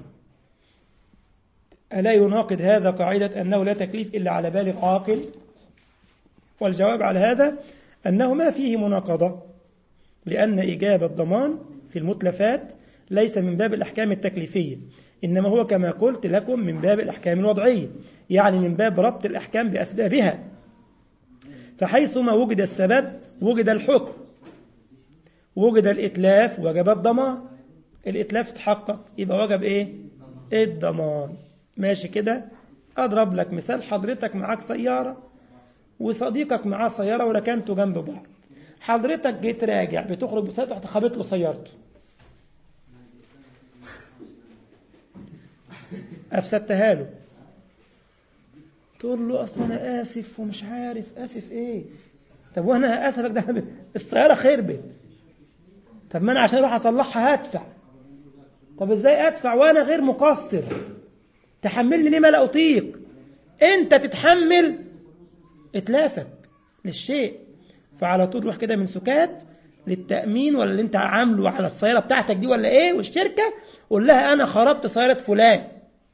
ألا يناقض هذا قاعدة أنه لا تكليف إلا على بالغ عاقل والجواب على هذا أنه ما فيه مناقضة لأن إيجاب الضمان في المتلفات ليس من باب الأحكام التكليفية إنما هو كما قلت لكم من باب الأحكام الوضعية يعني من باب ربط الأحكام بأسبابها فحيثما وجد السبب وجد الحكم وجد الإتلاف وجب الضمان الإتلاف تحقق يبقى وجب إيه الضمان ماشي كده أضرب لك مثال حضرتك معاك سيارة وصديقك معاه سيارة وركنتوا جنب بعض حضرتك جيت راجع بتخرج بسيارة رحت خبط له سيارته أفسدتها له تقول له أصل أنا آسف ومش عارف آسف إيه طب وأنا آسفك ده السيارة خربت طب ما أنا عشان أروح أصلحها هدفع طب إزاي أدفع وأنا غير مقصر تحملني ليه ما لا أطيق أنت تتحمل إتلافك للشيء فعلى طول روح كده من سكات للتأمين ولا اللي أنت عامله على السيارة بتاعتك دي ولا إيه والشركة قول لها أنا خربت سيارة فلان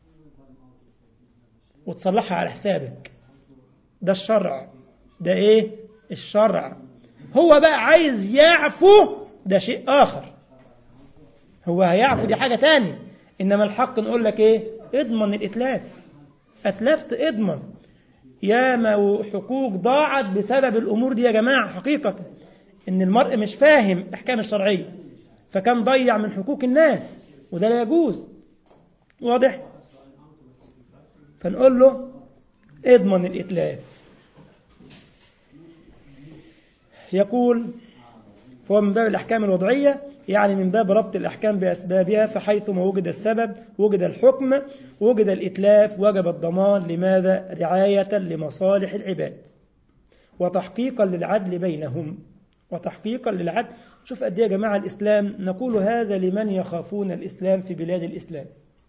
وتصلحها على حسابك ده الشرع ده إيه الشرع هو بقى عايز يعفو ده شيء آخر هو هيعفو دي حاجة تانية إنما الحق نقول لك إيه اضمن الإتلاف أتلفت اضمن ياما حقوق ضاعت بسبب الأمور دي يا جماعة حقيقة إن المرء مش فاهم الأحكام الشرعية فكان ضيع من حقوق الناس وده لا يجوز واضح فنقول له اضمن الإتلاف يقول فهو من باب الأحكام الوضعية يعني من باب ربط الأحكام بأسبابها فحيثما وجد السبب وجد الحكم وجد الإتلاف وجب الضمان لماذا رعاية لمصالح العباد وتحقيقا للعدل بينهم وتحقيقا للعدل شوف قد ايه يا جماعة الإسلام نقول هذا لمن يخافون الإسلام في بلاد الإسلام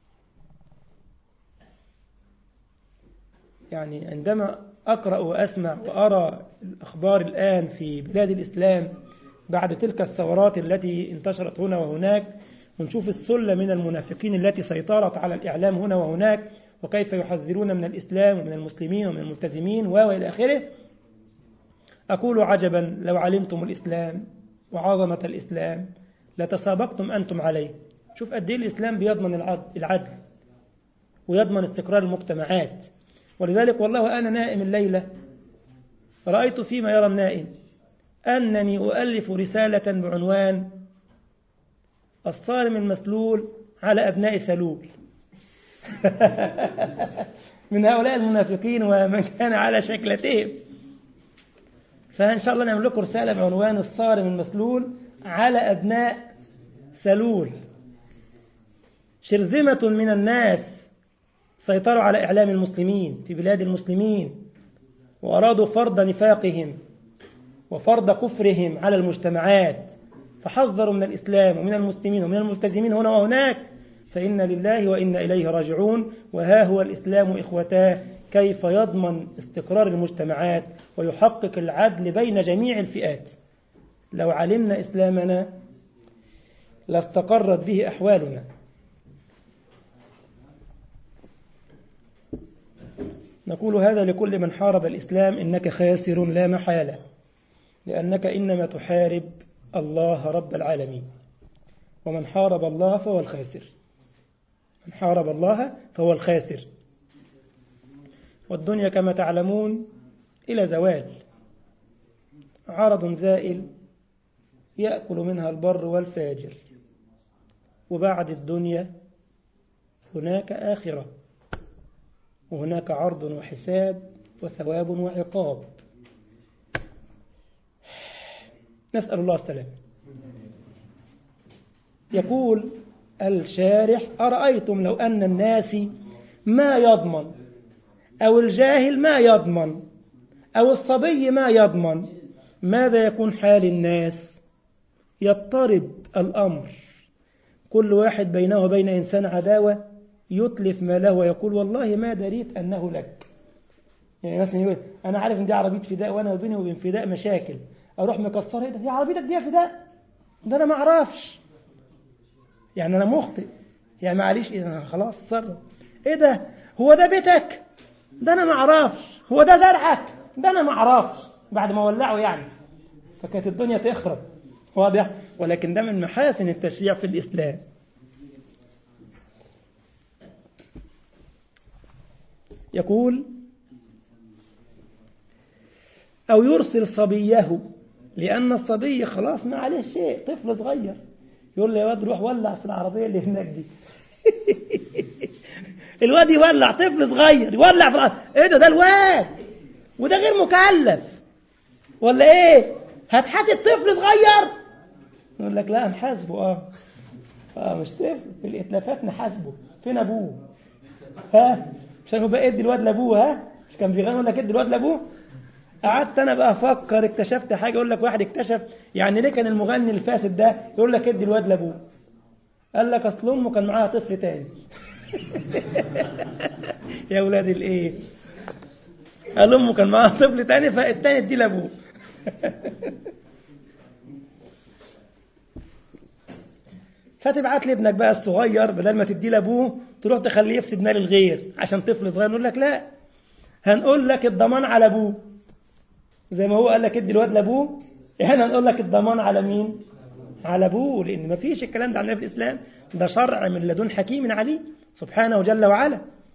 يعني عندما أقرأ وأسمع وأرى الأخبار الآن في بلاد الإسلام بعد تلك الثورات التي انتشرت هنا وهناك ونشوف السلة من المنافقين التي سيطرت على الإعلام هنا وهناك وكيف يحذرون من الإسلام ومن المسلمين ومن الملتزمين وإلى آخره أقول عجبا لو علمتم الإسلام وعظمة الإسلام لتسابقتم أنتم عليه شوف قد إيه الإسلام بيضمن العدل ويضمن استقرار المجتمعات ولذلك والله وأنا نائم الليلة رأيت فيما يرى النائم أنني أؤلف رسالة بعنوان الصارم المسلول على أبناء سلول من هؤلاء المنافقين ومن كان على شكلتهم فإن شاء الله نعمل لكم رسالة بعنوان الصارم المسلول على أبناء سلول شرذمة من الناس سيطروا على إعلام المسلمين في بلاد المسلمين وأرادوا فرض نفاقهم وفرض كفرهم على المجتمعات فحذروا من الإسلام ومن المسلمين ومن الملتزمين هنا وهناك فإن لله وإنا إليه راجعون وها هو الإسلام إخوتاه كيف يضمن استقرار المجتمعات ويحقق العدل بين جميع الفئات لو علمنا إسلامنا لاستقرت به أحوالنا نقول هذا لكل من حارب الإسلام إنك خاسر لا محالة لأنك إنما تحارب الله رب العالمين ومن حارب الله فهو الخاسر من حارب الله فهو الخاسر والدنيا كما تعلمون إلى زوال عرض زائل يأكل منها البر والفاجر وبعد الدنيا هناك آخرة وهناك عرض وحساب وثواب وعقاب نسأل الله السلام يقول الشارح أرأيتم لو أن الناس ما يضمن أو الجاهل ما يضمن أو الصبي ما يضمن ماذا يكون حال الناس يضطرب الأمر كل واحد بينه وبين إنسان عداوة يتلف ماله ويقول والله ما دريت أنه لك يعني مثلا يقول أنا عارف إن دي عربية فداء وأنا وبيني وبين فداء مشاكل أروح مكسرها إيه ده هي عربيتك دي فداء ده أنا ما أعرفش يعني أنا مخطئ يعني معليش إيه أنا خلاص صر إيه ده هو ده بيتك ده أنا ما أعرفش هو ده زرعك ده أنا ما أعرفش بعد ما ولعه يعني فكانت الدنيا تخرب واضح ولكن ده من محاسن التشريع في الإسلام يقول أو يرسل صبيه لأن الصبي خلاص ما عليه شيء طفل صغير يقول له يا واد روح ولع في العربية اللي هناك دي الواد يولع طفل صغير يولع في العربية ايه ده ده الواد وده غير مكلف ولا ايه هتحاسب طفل صغير يقول لك لا نحاسبه اه اه مش طفل في الاتلافات نحاسبه فين ابوه ها عشان يبقى ادي الواد لابوه ها مش كان بيغني يقول لك ادي الواد لابوه قعدت انا بقى افكر اكتشفت حاجه يقول لك واحد اكتشف يعني ليه كان المغني الفاسد ده يقول لك ادي الواد لابوه قال لك اصل امه كان معاها طفل تاني يا اولاد الايه قال امه كان معاها طفل تاني فالتاني ادي لابوه فتبعت لابنك بقى الصغير بدل ما تديه لابوه تروح تخليه يفسد مال الغير عشان طفل صغير نقول لك لا هنقول لك الضمان على ابوه زي ما هو قال لك ادي الواد لابوه احنا هنقول لك الضمان على مين على ابوه لان ما فيش الكلام ده عندنا في الاسلام ده شرع من لدن حكيم عليم سبحانه جل وعلا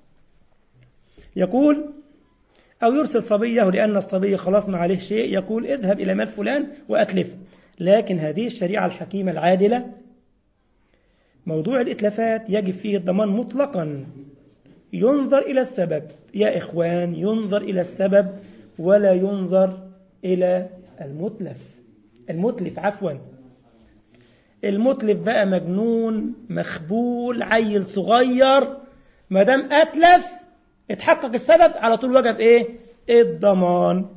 يقول أو يرسل صبيه لأن الصبي خلاص ما عليه شيء يقول اذهب إلى مال فلان وأتلف لكن هذه الشريعة الحكيمة العادلة موضوع الإتلافات يجب فيه الضمان مطلقا ينظر إلى السبب يا إخوان ينظر إلى السبب ولا ينظر إلى المتلف المتلف عفوا المتلف بقى مجنون مخبول عيل صغير ما دام أتلف اتحقق السبب على طول وجب ايه الضمان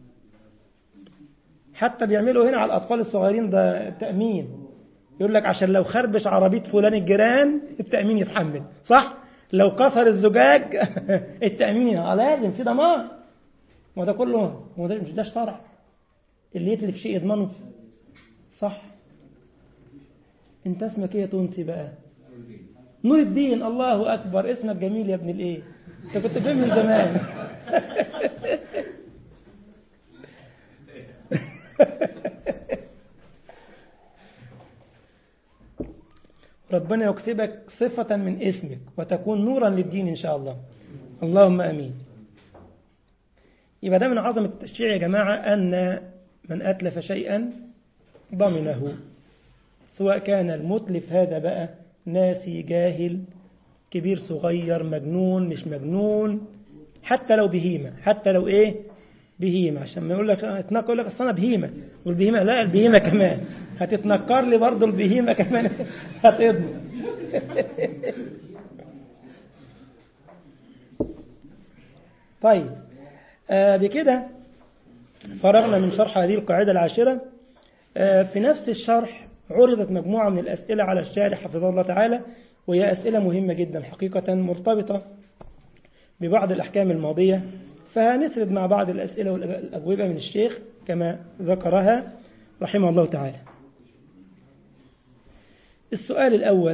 حتى بيعملوا هنا على الأطفال الصغيرين ده تأمين يقول لك عشان لو خربش عربية فلان الجيران التأمين يتحمل صح لو كسر الزجاج التأمين اه لازم في ضمان ما ده كله هو ده مش ده شرع اللي يتلف شيء يضمنه صح انت اسمك ايه يا تونسي بقى نور الدين الله اكبر اسمك جميل يا ابن الايه انت كنت فين من زمان ربنا يكسبك صفة من اسمك وتكون نورا للدين إن شاء الله اللهم أمين يبقى ده من عظمة التشريع يا جماعة أن من أتلف شيئا ضمنه سواء كان المتلف هذا بقى ناسي جاهل كبير صغير مجنون مش مجنون حتى لو بهيمة حتى لو ايه بهيمة عشان ما يقول لك اتنكر يقول لك اصل انا بهيمة والبهيمة لا البهيمة كمان هتتنكر لي برضه البهيمة كمان هتضمن طيب آه بكده فرغنا من شرح هذه القاعدة العاشرة آه في نفس الشرح عرضت مجموعة من الأسئلة على الشارع حفظه الله تعالى وهي أسئلة مهمة جدا حقيقة مرتبطة ببعض الأحكام الماضية فهنسرد مع بعض الأسئلة والأجوبة من الشيخ كما ذكرها رحمه الله تعالى السؤال الأول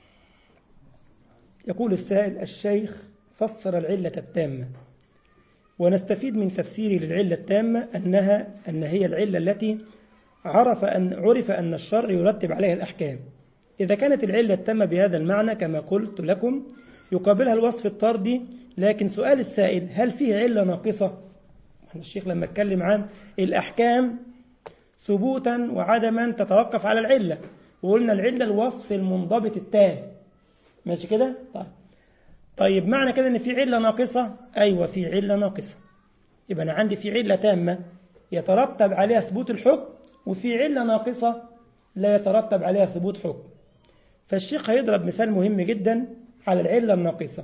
يقول السائل الشيخ فسر العلة التامة ونستفيد من تفسيره للعلة التامة أنها أن هي العلة التي عرف أن عرف أن الشرع يرتب عليها الأحكام إذا كانت العلة التامة بهذا المعنى كما قلت لكم يقابلها الوصف الطردي لكن سؤال السائل هل فيه علة ناقصة الشيخ لما اتكلم عن الأحكام ثبوتا وعدما تتوقف على العلة وقلنا العلة الوصف المنضبط التام ماشي كده طيب طيب معنى كده ان في علة ناقصة ايوه في علة ناقصة يبقى انا عندي في علة تامة يترتب عليها ثبوت الحكم وفي علة ناقصة لا يترتب عليها ثبوت حكم فالشيخ هيضرب مثال مهم جدا على العلة الناقصة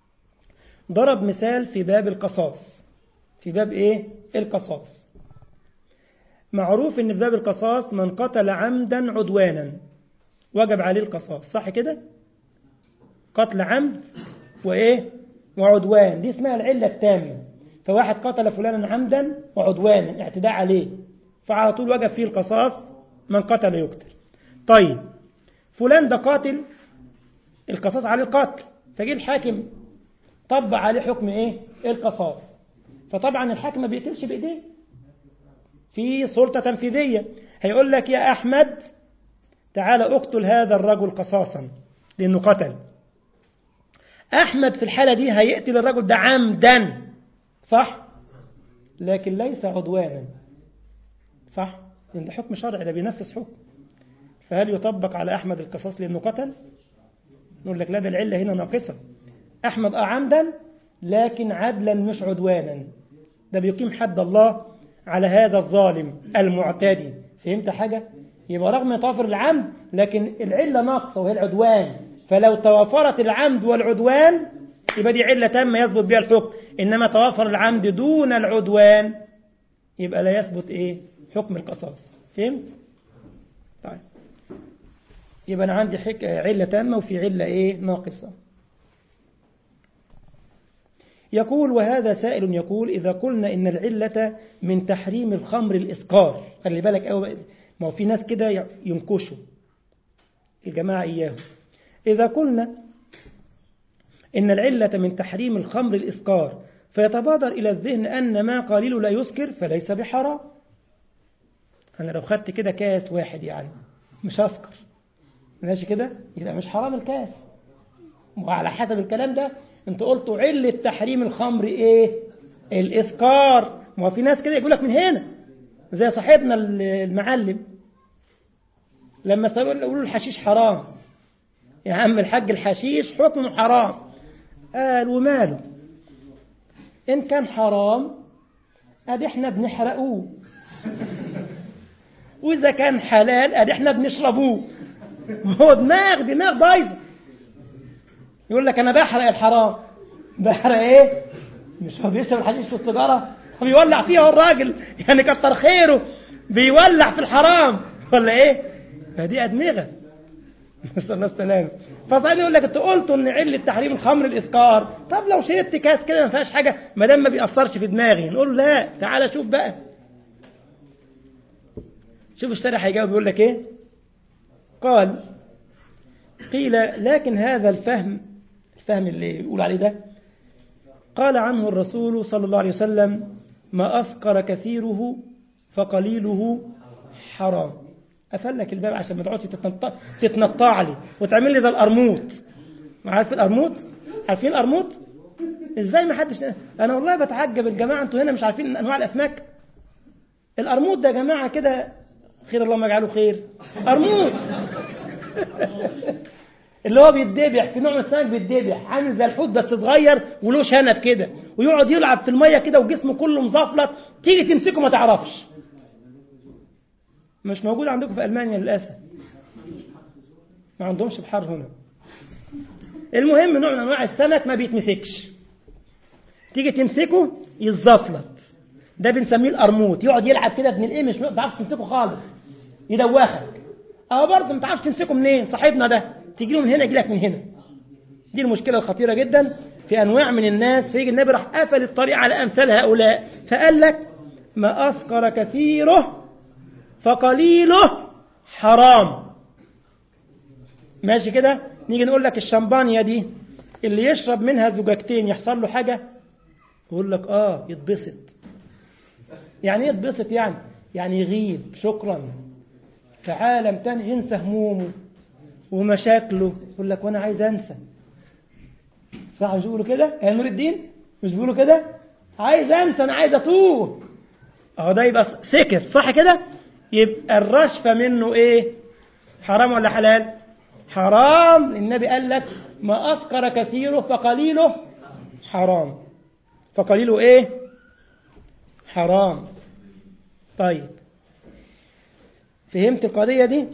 ضرب مثال في باب القصاص في باب ايه القصاص معروف ان في باب القصاص من قتل عمدا عدوانا وجب عليه القصاص صح كده قتل عمد وايه وعدوان دي اسمها العلة التامة فواحد قتل فلانا عمدا وعدوانا اعتداء عليه فعلى طول وجب فيه القصاص من قتل يقتل طيب فلان ده قاتل القصاص عليه القتل فجي الحاكم طبع عليه حكم ايه القصاص فطبعا الحاكم ما بيقتلش بايديه في سلطة تنفيذية هيقول لك يا أحمد تعال اقتل هذا الرجل قصاصا لأنه قتل أحمد في الحالة دي هيقتل الرجل ده عمدا صح لكن ليس عدوانا صح لأن ده حكم شرعي ده بينفذ حكم فهل يطبق على أحمد القصاص لأنه قتل نقول لك لا ده العلة هنا ناقصة أحمد أه عمدا لكن عدلا مش عدوانا ده بيقيم حد الله على هذا الظالم المعتدي فهمت حاجة يبقى رغم توافر العمد لكن العلة ناقصة وهي العدوان فلو توافرت العمد والعدوان يبقى دي علة تامة يثبت بها الحكم إنما توافر العمد دون العدوان يبقى لا يثبت إيه حكم القصاص فهمت طيب يبقى أنا عندي حك... علة تامة وفي علة إيه ناقصة يقول وهذا سائل يقول إذا قلنا إن العلة من تحريم الخمر الإسكار خلي بالك أو ما هو في ناس كده ينكشوا الجماعة إياهم إذا قلنا إن العلة من تحريم الخمر الإسكار فيتبادر إلى الذهن أن ما قليل لا يسكر فليس بحرام أنا لو خدت كده كاس واحد يعني مش هسكر ماشي كده يبقى مش حرام الكاس وعلى حسب الكلام ده انت قلتوا علة تحريم الخمر ايه الاسكار ما في ناس كده يقول لك من هنا زي صاحبنا المعلم لما سألوا يقولوا الحشيش حرام يا عم الحاج الحشيش حكمه حرام قال وماله إن كان حرام أدي احنا بنحرقوه وإذا كان حلال أدي احنا بنشربوه هو دماغ دماغ بايظه يقول لك أنا بحرق الحرام بحرق إيه مش هو بيشرب الحشيش في السيجارة هو بيولع فيها الراجل يعني كتر خيره بيولع في الحرام ولا إيه فدي أدمغة نسأل الله السلامة فصعب يقول لك انت قلت ان علة تحريم الخمر الاسكار طب لو شربت كاس كده ما فيهاش حاجه ما دام ما بيأثرش في دماغي نقول له لا تعالى شوف بقى شوف الشارع هيجاوب يقول لك ايه قال قيل لكن هذا الفهم الفهم اللي يقول عليه ده قال عنه الرسول صلى الله عليه وسلم ما أسكر كثيره فقليله حرام أفلك الباب عشان ما تقعدش تتنطع, تتنطع لي وتعمل لي ده القرموط عارف القرموط عارفين القرموط ازاي ما حدش انا والله بتعجب الجماعه انتوا هنا مش عارفين انواع الاسماك القرموط ده يا جماعه كده خير اللهم اجعله خير قرموط اللي هو بيتذبح في نوع من السمك بيتذبح عامل زي الحوت بس صغير وله شنب كده ويقعد يلعب في الميه كده وجسمه كله مزفلط تيجي تمسكه ما تعرفش مش موجود عندكم في ألمانيا للأسف ما عندهمش بحر هنا المهم نوع من أنواع السمك ما بيتمسكش تيجي تمسكه يتزفلط ده بنسميه القرموط يقعد يلعب كده ابن الايه مش ما تعرفش تمسكه خالص يدوخك اه برضه ما تعرفش تمسكه منين صاحبنا ده تيجي له من هنا يجي لك من هنا دي المشكله الخطيره جدا في انواع من الناس فيجي النبي راح قفل الطريق على امثال هؤلاء فقال لك ما اسكر كثيره فقليله حرام ماشي كده نيجي نقول لك الشمبانيا دي اللي يشرب منها زجاجتين يحصل له حاجة يقول لك آه يتبسط يعني ايه يتبسط يعني يعني يغيب شكرا في عالم تاني ينسى همومه ومشاكله يقول لك وانا عايز انسى صح مش بيقولوا كده يا نور الدين مش بيقولوا كده عايز انسى انا عايز اتوه اهو ده يبقى سكر صح كده يبقى الرشفه منه ايه حرام ولا حلال حرام النبي قال لك ما اسكر كثيره فقليله حرام فقليله ايه حرام طيب فهمت القضيه دي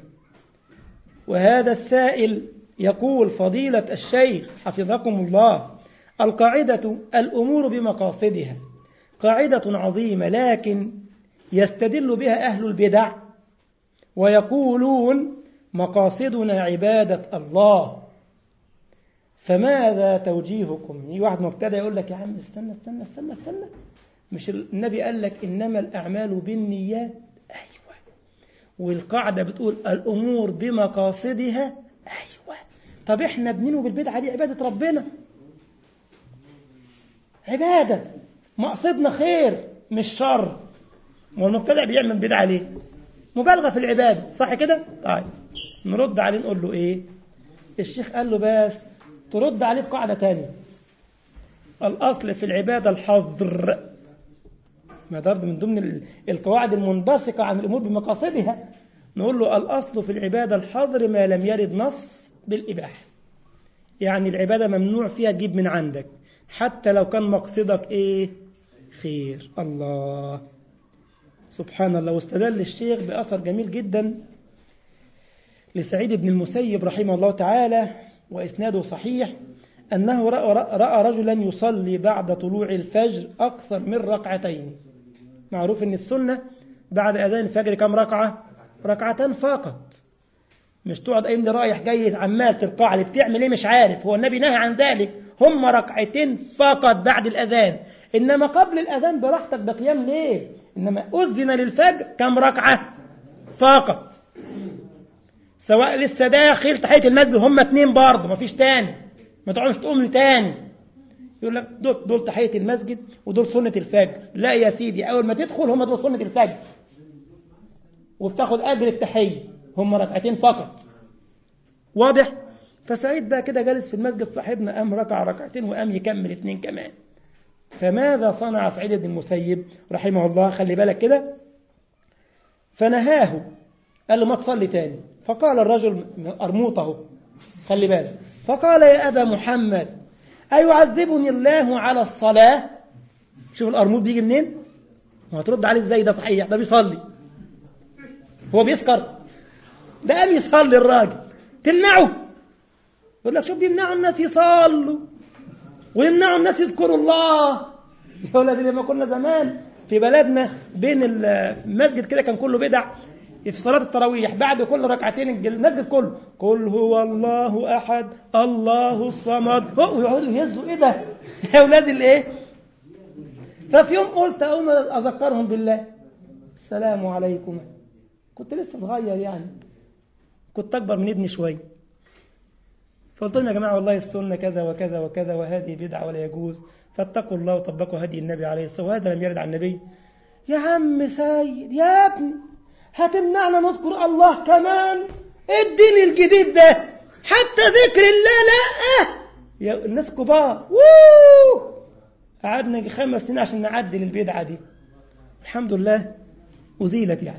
وهذا السائل يقول فضيلة الشيخ حفظكم الله القاعدة الأمور بمقاصدها قاعدة عظيمة لكن يستدل بها أهل البدع ويقولون مقاصدنا عبادة الله فماذا توجيهكم يجي واحد مبتدأ يقول لك يا عم استنى استنى استنى استنى مش النبي قال لك إنما الأعمال بالنيات أيوة والقاعدة بتقول الأمور بمقاصدها أيوة طب إحنا بننوي بالبدعة دي عبادة ربنا عبادة مقصدنا خير مش شر ما المبتدع بيعمل بدعة ليه مبالغة في العبادة صح كده طيب نرد عليه نقول له ايه الشيخ قال له بس ترد عليه بقاعدة تانية الأصل في العبادة الحظر ما ضرب من ضمن القواعد المنبثقة عن الأمور بمقاصدها نقول له الأصل في العبادة الحظر ما لم يرد نص بالإباحة يعني العبادة ممنوع فيها تجيب من عندك حتى لو كان مقصدك إيه خير الله سبحان الله واستدل الشيخ بأثر جميل جدا لسعيد بن المسيب رحمه الله تعالى وإسناده صحيح أنه رأى, رأى رجلا يصلي بعد طلوع الفجر أكثر من ركعتين معروف أن السنة بعد أذان الفجر كم ركعة ركعتان فقط مش تقعد أيام رايح جاي عمال ترقع اللي بتعمل ايه مش عارف هو النبي نهى عن ذلك هم ركعتين فقط بعد الأذان إنما قبل الأذان براحتك بقيام ليه إنما أذن للفجر كم ركعة فقط سواء لسه داخل تحية المسجد هم اتنين برضه مفيش تاني ما تقعدش تقوم تاني يقول لك دول, دول تحية المسجد ودول سنة الفجر لا يا سيدي أول ما تدخل هم دول سنة الفجر وبتاخد أجر التحية هم ركعتين فقط واضح فسعيد ده كده جالس في المسجد صاحبنا قام ركع ركعتين وقام يكمل اتنين كمان فماذا صنع سعيد بن المسيب رحمه الله خلي بالك كده فنهاه قال له ما تصلي تاني فقال الرجل أرموطه خلي بالك فقال يا أبا محمد أيعذبني الله على الصلاة شوف الأرموط بيجي منين وهترد عليه ازاي ده صحيح ده بيصلي هو بيسكر ده قام يصلي الراجل تمنعه يقول لك شوف بيمنعوا الناس يصلوا ويمنعوا الناس يذكروا الله يا ولد لما كنا زمان في بلدنا بين المسجد كده كان كله بدع في صلاة التراويح بعد كل ركعتين المسجد كله قل هو الله أحد الله الصمد ويقعدوا يهزوا إيه ده يا أولاد الإيه ففي يوم قلت أقوم أذكرهم بالله السلام عليكم كنت لسه صغير يعني كنت أكبر من ابني شوية فقلت لهم يا جماعة والله السنة كذا وكذا وكذا وهذه بدعة ولا يجوز فاتقوا الله وطبقوا هدي النبي عليه الصلاة والسلام وهذا لم يرد عن النبي يا عم سيد يا ابني هتمنعنا نذكر الله كمان الدين الجديد ده حتى ذكر الله لا يا الناس كبار ووو قعدنا خمس سنين عشان نعدل البدعة دي الحمد لله أزيلت يعني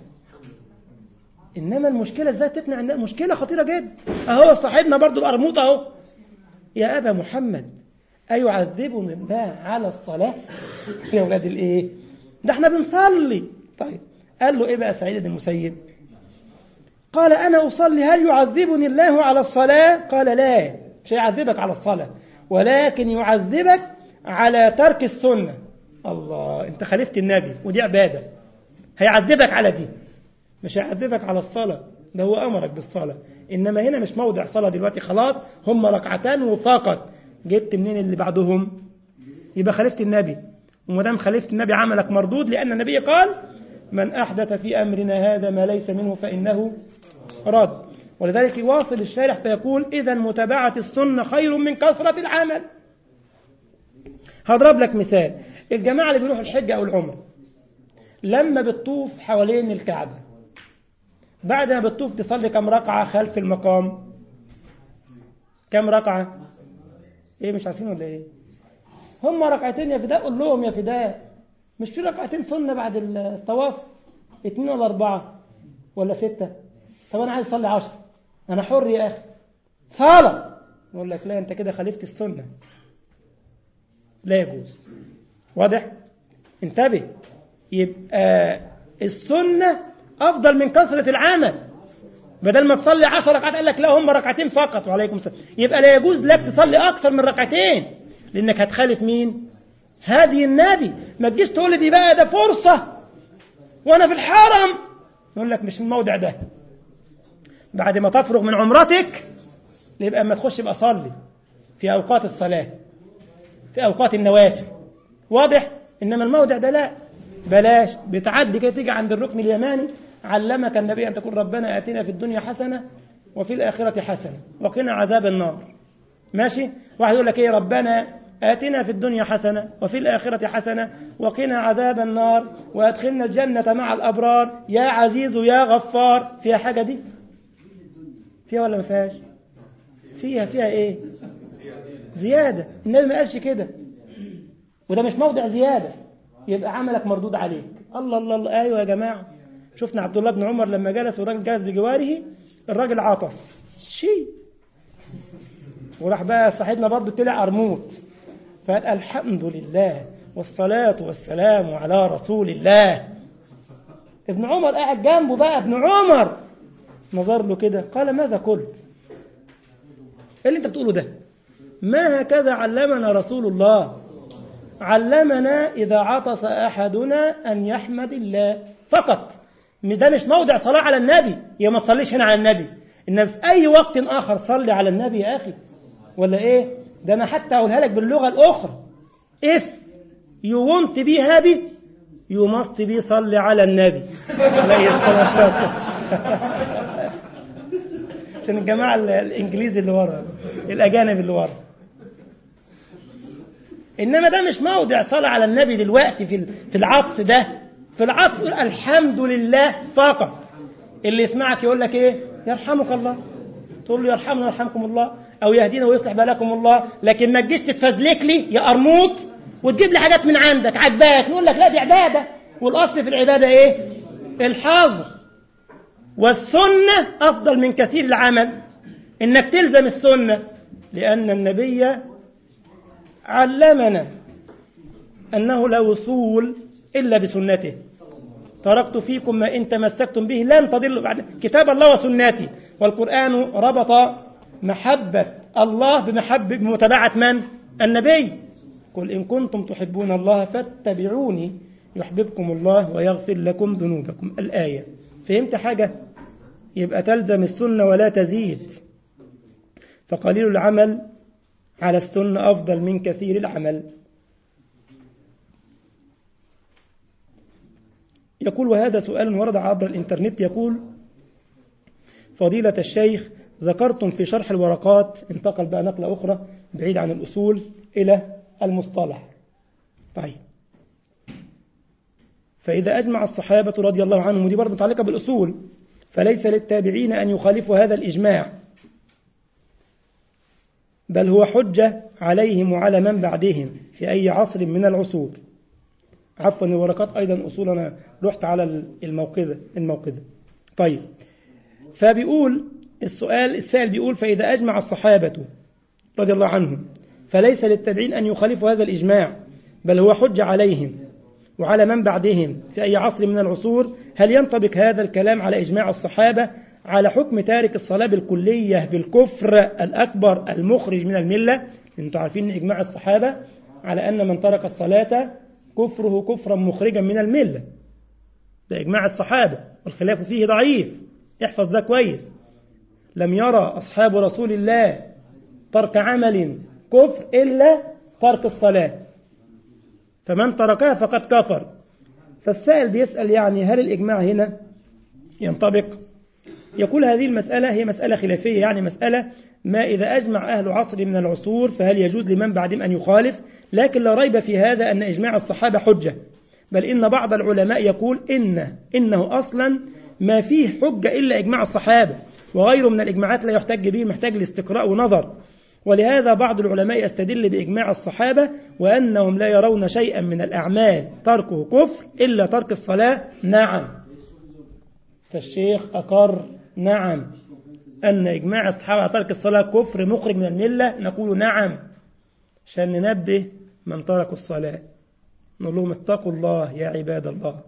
إنما المشكلة إزاي تقنع الناس مشكلة خطيرة جدا أهو صاحبنا برضو الأرموط أهو يا أبا محمد أيعذبني الله على الصلاة يا أولاد الإيه ده احنا بنصلي طيب قال له إيه بقى سعيد بن المسيب قال أنا أصلي هل يعذبني الله على الصلاة قال لا مش هيعذبك على الصلاة ولكن يعذبك على ترك السنة الله انت خالفت النبي ودي عبادة هيعذبك على دي مش هيعذبك على الصلاة ده هو أمرك بالصلاة إنما هنا مش موضع صلاة دلوقتي خلاص هم ركعتان وفقط جبت منين اللي بعدهم يبقى خالفت النبي وما دام خالفت النبي عملك مردود لأن النبي قال من أحدث في أمرنا هذا ما ليس منه فإنه رد ولذلك يواصل الشارح فيقول إذا متابعة السنة خير من كثرة العمل هضرب لك مثال الجماعة اللي بيروحوا الحج أو العمر لما بتطوف حوالين الكعبة بعد ما بتطوف تصلي كم ركعة خلف المقام كم ركعة ايه مش عارفين ولا ايه هم ركعتين يا فداء قول لهم يا فداء مش في ركعتين سنة بعد الطواف اتنين ولا أربعة ولا ستة طب أنا عايز أصلي عشر أنا حر يا أخي صلاة يقول لك لا أنت كده خالفت السنة لا يجوز واضح انتبه يبقى السنة أفضل من كثرة العمل بدل ما تصلي عشر ركعات قال لك لا هم ركعتين فقط وعليكم السلام يبقى لا يجوز لك تصلي أكثر من ركعتين لأنك هتخالف مين هذه النبي ما تجيش تقول لي دي بقى ده فرصة وأنا في الحرم يقول لك مش الموضع ده بعد ما تفرغ من عمرتك يبقى اما تخش يبقى صلي في أوقات الصلاة في أوقات النوافل واضح إنما الموضع ده لا بلاش بتعدي كده تيجي عند الركن اليماني علمك النبي أن تقول ربنا آتنا في الدنيا حسنة وفي الآخرة حسنة وقنا عذاب النار ماشي واحد يقول لك ايه ربنا آتنا في الدنيا حسنة وفي الآخرة حسنة وقنا عذاب النار وأدخلنا الجنة مع الأبرار يا عزيز يا غفار فيها حاجة دي فيها ولا ما فيهاش فيها فيها ايه زيادة النبي ما قالش كده وده مش موضع زيادة يبقى عملك مردود عليك الله الله الله ايوه يا جماعة شفنا عبد الله بن عمر لما جلس والراجل جلس بجواره الراجل عطس شيء وراح بقى صاحبنا برضه طلع قرموط فقال الحمد لله والصلاة والسلام على رسول الله ابن عمر قاعد جنبه بقى ابن عمر نظر له كده قال ماذا قلت ايه اللي انت بتقوله ده ما هكذا علمنا رسول الله علمنا إذا عطس أحدنا أن يحمد الله فقط ده مش موضع صلاة على النبي يا ما تصليش هنا على النبي إن في أي وقت آخر صلي على النبي يا أخي ولا إيه ده أنا حتى أقولها لك باللغة الأخرى if you want to be happy you must be صلي على النبي عليه الصلاة والسلام عشان الجماعة الإنجليزي اللي ورا الأجانب اللي ورا إنما ده مش موضع صلاة على النبي دلوقتي في في العطس ده في العطس الحمد لله فقط اللي يسمعك يقول لك إيه يرحمك الله تقول له يرحمنا يرحمكم الله أو يهدينا ويصلح بالكم الله لكن ما تجيش تتفزلك لي يا قرموط وتجيب لي حاجات من عندك عجباك نقول لك لا دي عبادة والأصل في العبادة إيه الحظر والسنة أفضل من كثير العمل إنك تلزم السنة لأن النبي علمنا أنه لا وصول إلا بسنته تركت فيكم ما إن تمسكتم به لن تضلوا بعد كتاب الله وسنتي والقرآن ربط محبة الله بمحبة بمتابعة من؟ النبي قل إن كنتم تحبون الله فاتبعوني يحببكم الله ويغفر لكم ذنوبكم الآية فهمت حاجة؟ يبقى تلزم السنة ولا تزيد فقليل العمل على السنة أفضل من كثير العمل يقول وهذا سؤال ورد عبر الإنترنت يقول فضيلة الشيخ ذكرتم في شرح الورقات انتقل بقى نقلة أخرى بعيد عن الأصول إلى المصطلح طيب فإذا أجمع الصحابة رضي الله عنهم ودي برضه متعلقة بالأصول فليس للتابعين أن يخالفوا هذا الإجماع بل هو حجة عليهم وعلى من بعدهم في أي عصر من العصور عفوا الورقات أيضا أصولنا رحت على الموقذة الموقذة طيب فبيقول السؤال السائل بيقول فإذا أجمع الصحابة رضي الله عنهم فليس للتابعين أن يخالفوا هذا الإجماع بل هو حجة عليهم وعلى من بعدهم في أي عصر من العصور هل ينطبق هذا الكلام على إجماع الصحابة على حكم تارك الصلاة بالكلية بالكفر الأكبر المخرج من الملة انتم عارفين إجماع الصحابة على أن من ترك الصلاة كفره كفرا مخرجا من الملة ده إجماع الصحابة والخلاف فيه ضعيف احفظ ده كويس لم يرى أصحاب رسول الله ترك عمل كفر إلا ترك الصلاة فمن تركها فقد كفر فالسائل بيسأل يعني هل الإجماع هنا ينطبق يقول هذه المسألة هي مسألة خلافية يعني مسألة ما إذا أجمع أهل عصر من العصور فهل يجوز لمن بعدهم أن يخالف لكن لا ريب في هذا أن إجماع الصحابة حجة بل إن بعض العلماء يقول إن إنه أصلا ما فيه حجة إلا إجماع الصحابة وغيره من الإجماعات لا يحتج به محتاج لاستقراء ونظر ولهذا بعض العلماء يستدل بإجماع الصحابة وأنهم لا يرون شيئا من الأعمال تركه كفر إلا ترك الصلاة نعم فالشيخ أقر نعم أن إجماع الصحابة على ترك الصلاة كفر مخرج من الملة نقول نعم عشان ننبه من تركوا الصلاة نقول لهم اتقوا الله يا عباد الله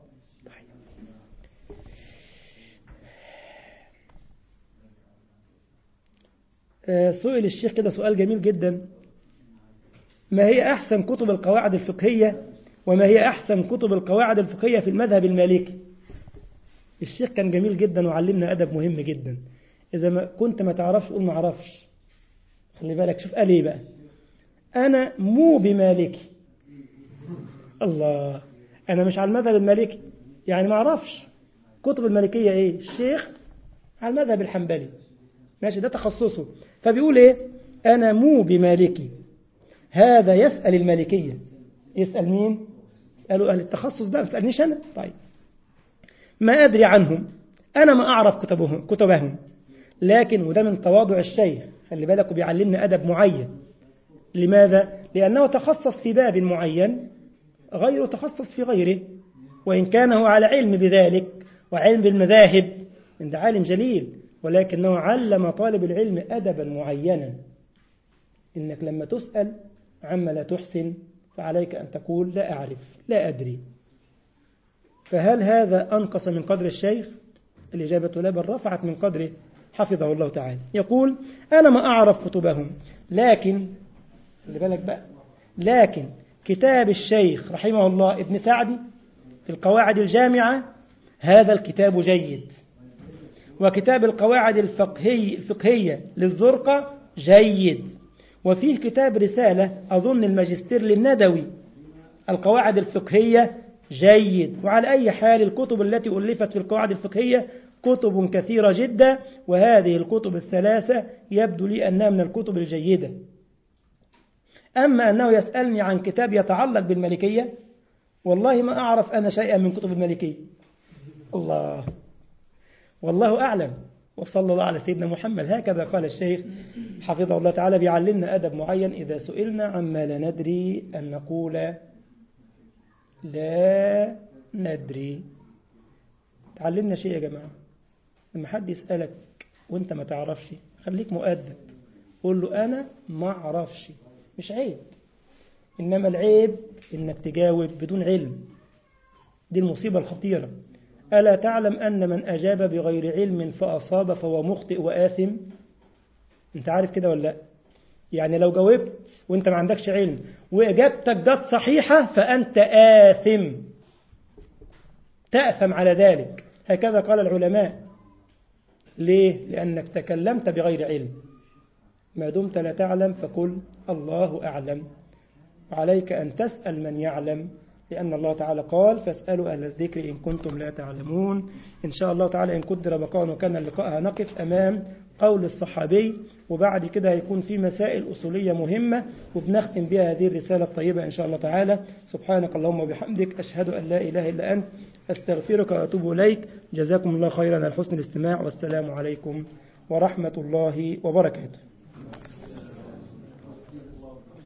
سئل الشيخ كده سؤال جميل جدا ما هي أحسن كتب القواعد الفقهية وما هي أحسن كتب القواعد الفقهية في المذهب المالكي الشيخ كان جميل جدا وعلمنا أدب مهم جدا إذا ما كنت ما تعرفش قول ما أعرفش خلي بالك شوف قال إيه بقى أنا مو بمالكي الله أنا مش على المذهب المالكي يعني ما أعرفش كتب المالكية إيه الشيخ على المذهب الحنبلي ماشي ده تخصصه فبيقول إيه أنا مو بمالكي هذا يسأل المالكية يسأل مين قالوا أهل التخصص ده ما تسألنيش أنا طيب ما أدري عنهم أنا ما أعرف كتبهم, كتبهم لكن وده من تواضع الشيخ خلي بالك وبيعلمنا أدب معين لماذا؟ لأنه تخصص في باب معين غيره تخصص في غيره وإن كان هو على علم بذلك وعلم بالمذاهب من ده عالم جليل ولكنه علم طالب العلم أدبا معينا إنك لما تسأل عما لا تحسن فعليك أن تقول لا أعرف لا أدري فهل هذا أنقص من قدر الشيخ الإجابة لا بل رفعت من قدره حفظه الله تعالى يقول أنا ما أعرف كتبهم لكن خلي بالك بقى لكن كتاب الشيخ رحمه الله ابن سعدي في القواعد الجامعة هذا الكتاب جيد وكتاب القواعد الفقهي الفقهية للزرقة جيد وفيه كتاب رسالة أظن الماجستير للندوي القواعد الفقهية جيد وعلى أي حال الكتب التي ألفت في القواعد الفقهية كتب كثيرة جدا وهذه الكتب الثلاثة يبدو لي أنها من الكتب الجيدة أما أنه يسألني عن كتاب يتعلق بالملكية والله ما أعرف أنا شيئا من كتب الملكية الله والله أعلم وصلى الله على سيدنا محمد هكذا قال الشيخ حفظه الله تعالى بيعلمنا أدب معين إذا سئلنا عما لا ندري أن نقول لا ندري تعلمنا شيء يا جماعة لما حد يسألك وانت ما تعرفش خليك مؤدب قول له أنا ما أعرفش مش عيب إنما العيب إنك تجاوب بدون علم دي المصيبة الخطيرة ألا تعلم أن من أجاب بغير علم فأصاب فهو مخطئ وآثم أنت عارف كده ولا لا يعني لو جاوبت وانت ما عندكش علم وإجابتك جت صحيحة فأنت آثم تأثم على ذلك هكذا قال العلماء ليه؟ لأنك تكلمت بغير علم ما دمت لا تعلم فقل الله أعلم وعليك أن تسأل من يعلم لأن الله تعالى قال فاسألوا أهل الذكر إن كنتم لا تعلمون إن شاء الله تعالى إن قدر بقاء وكان اللقاء هنقف أمام قول الصحابي وبعد كده هيكون في مسائل أصولية مهمة وبنختم بها هذه الرسالة الطيبة إن شاء الله تعالى سبحانك اللهم وبحمدك أشهد أن لا إله إلا أنت أستغفرك وأتوب إليك جزاكم الله خيرا على حسن الاستماع والسلام عليكم ورحمة الله وبركاته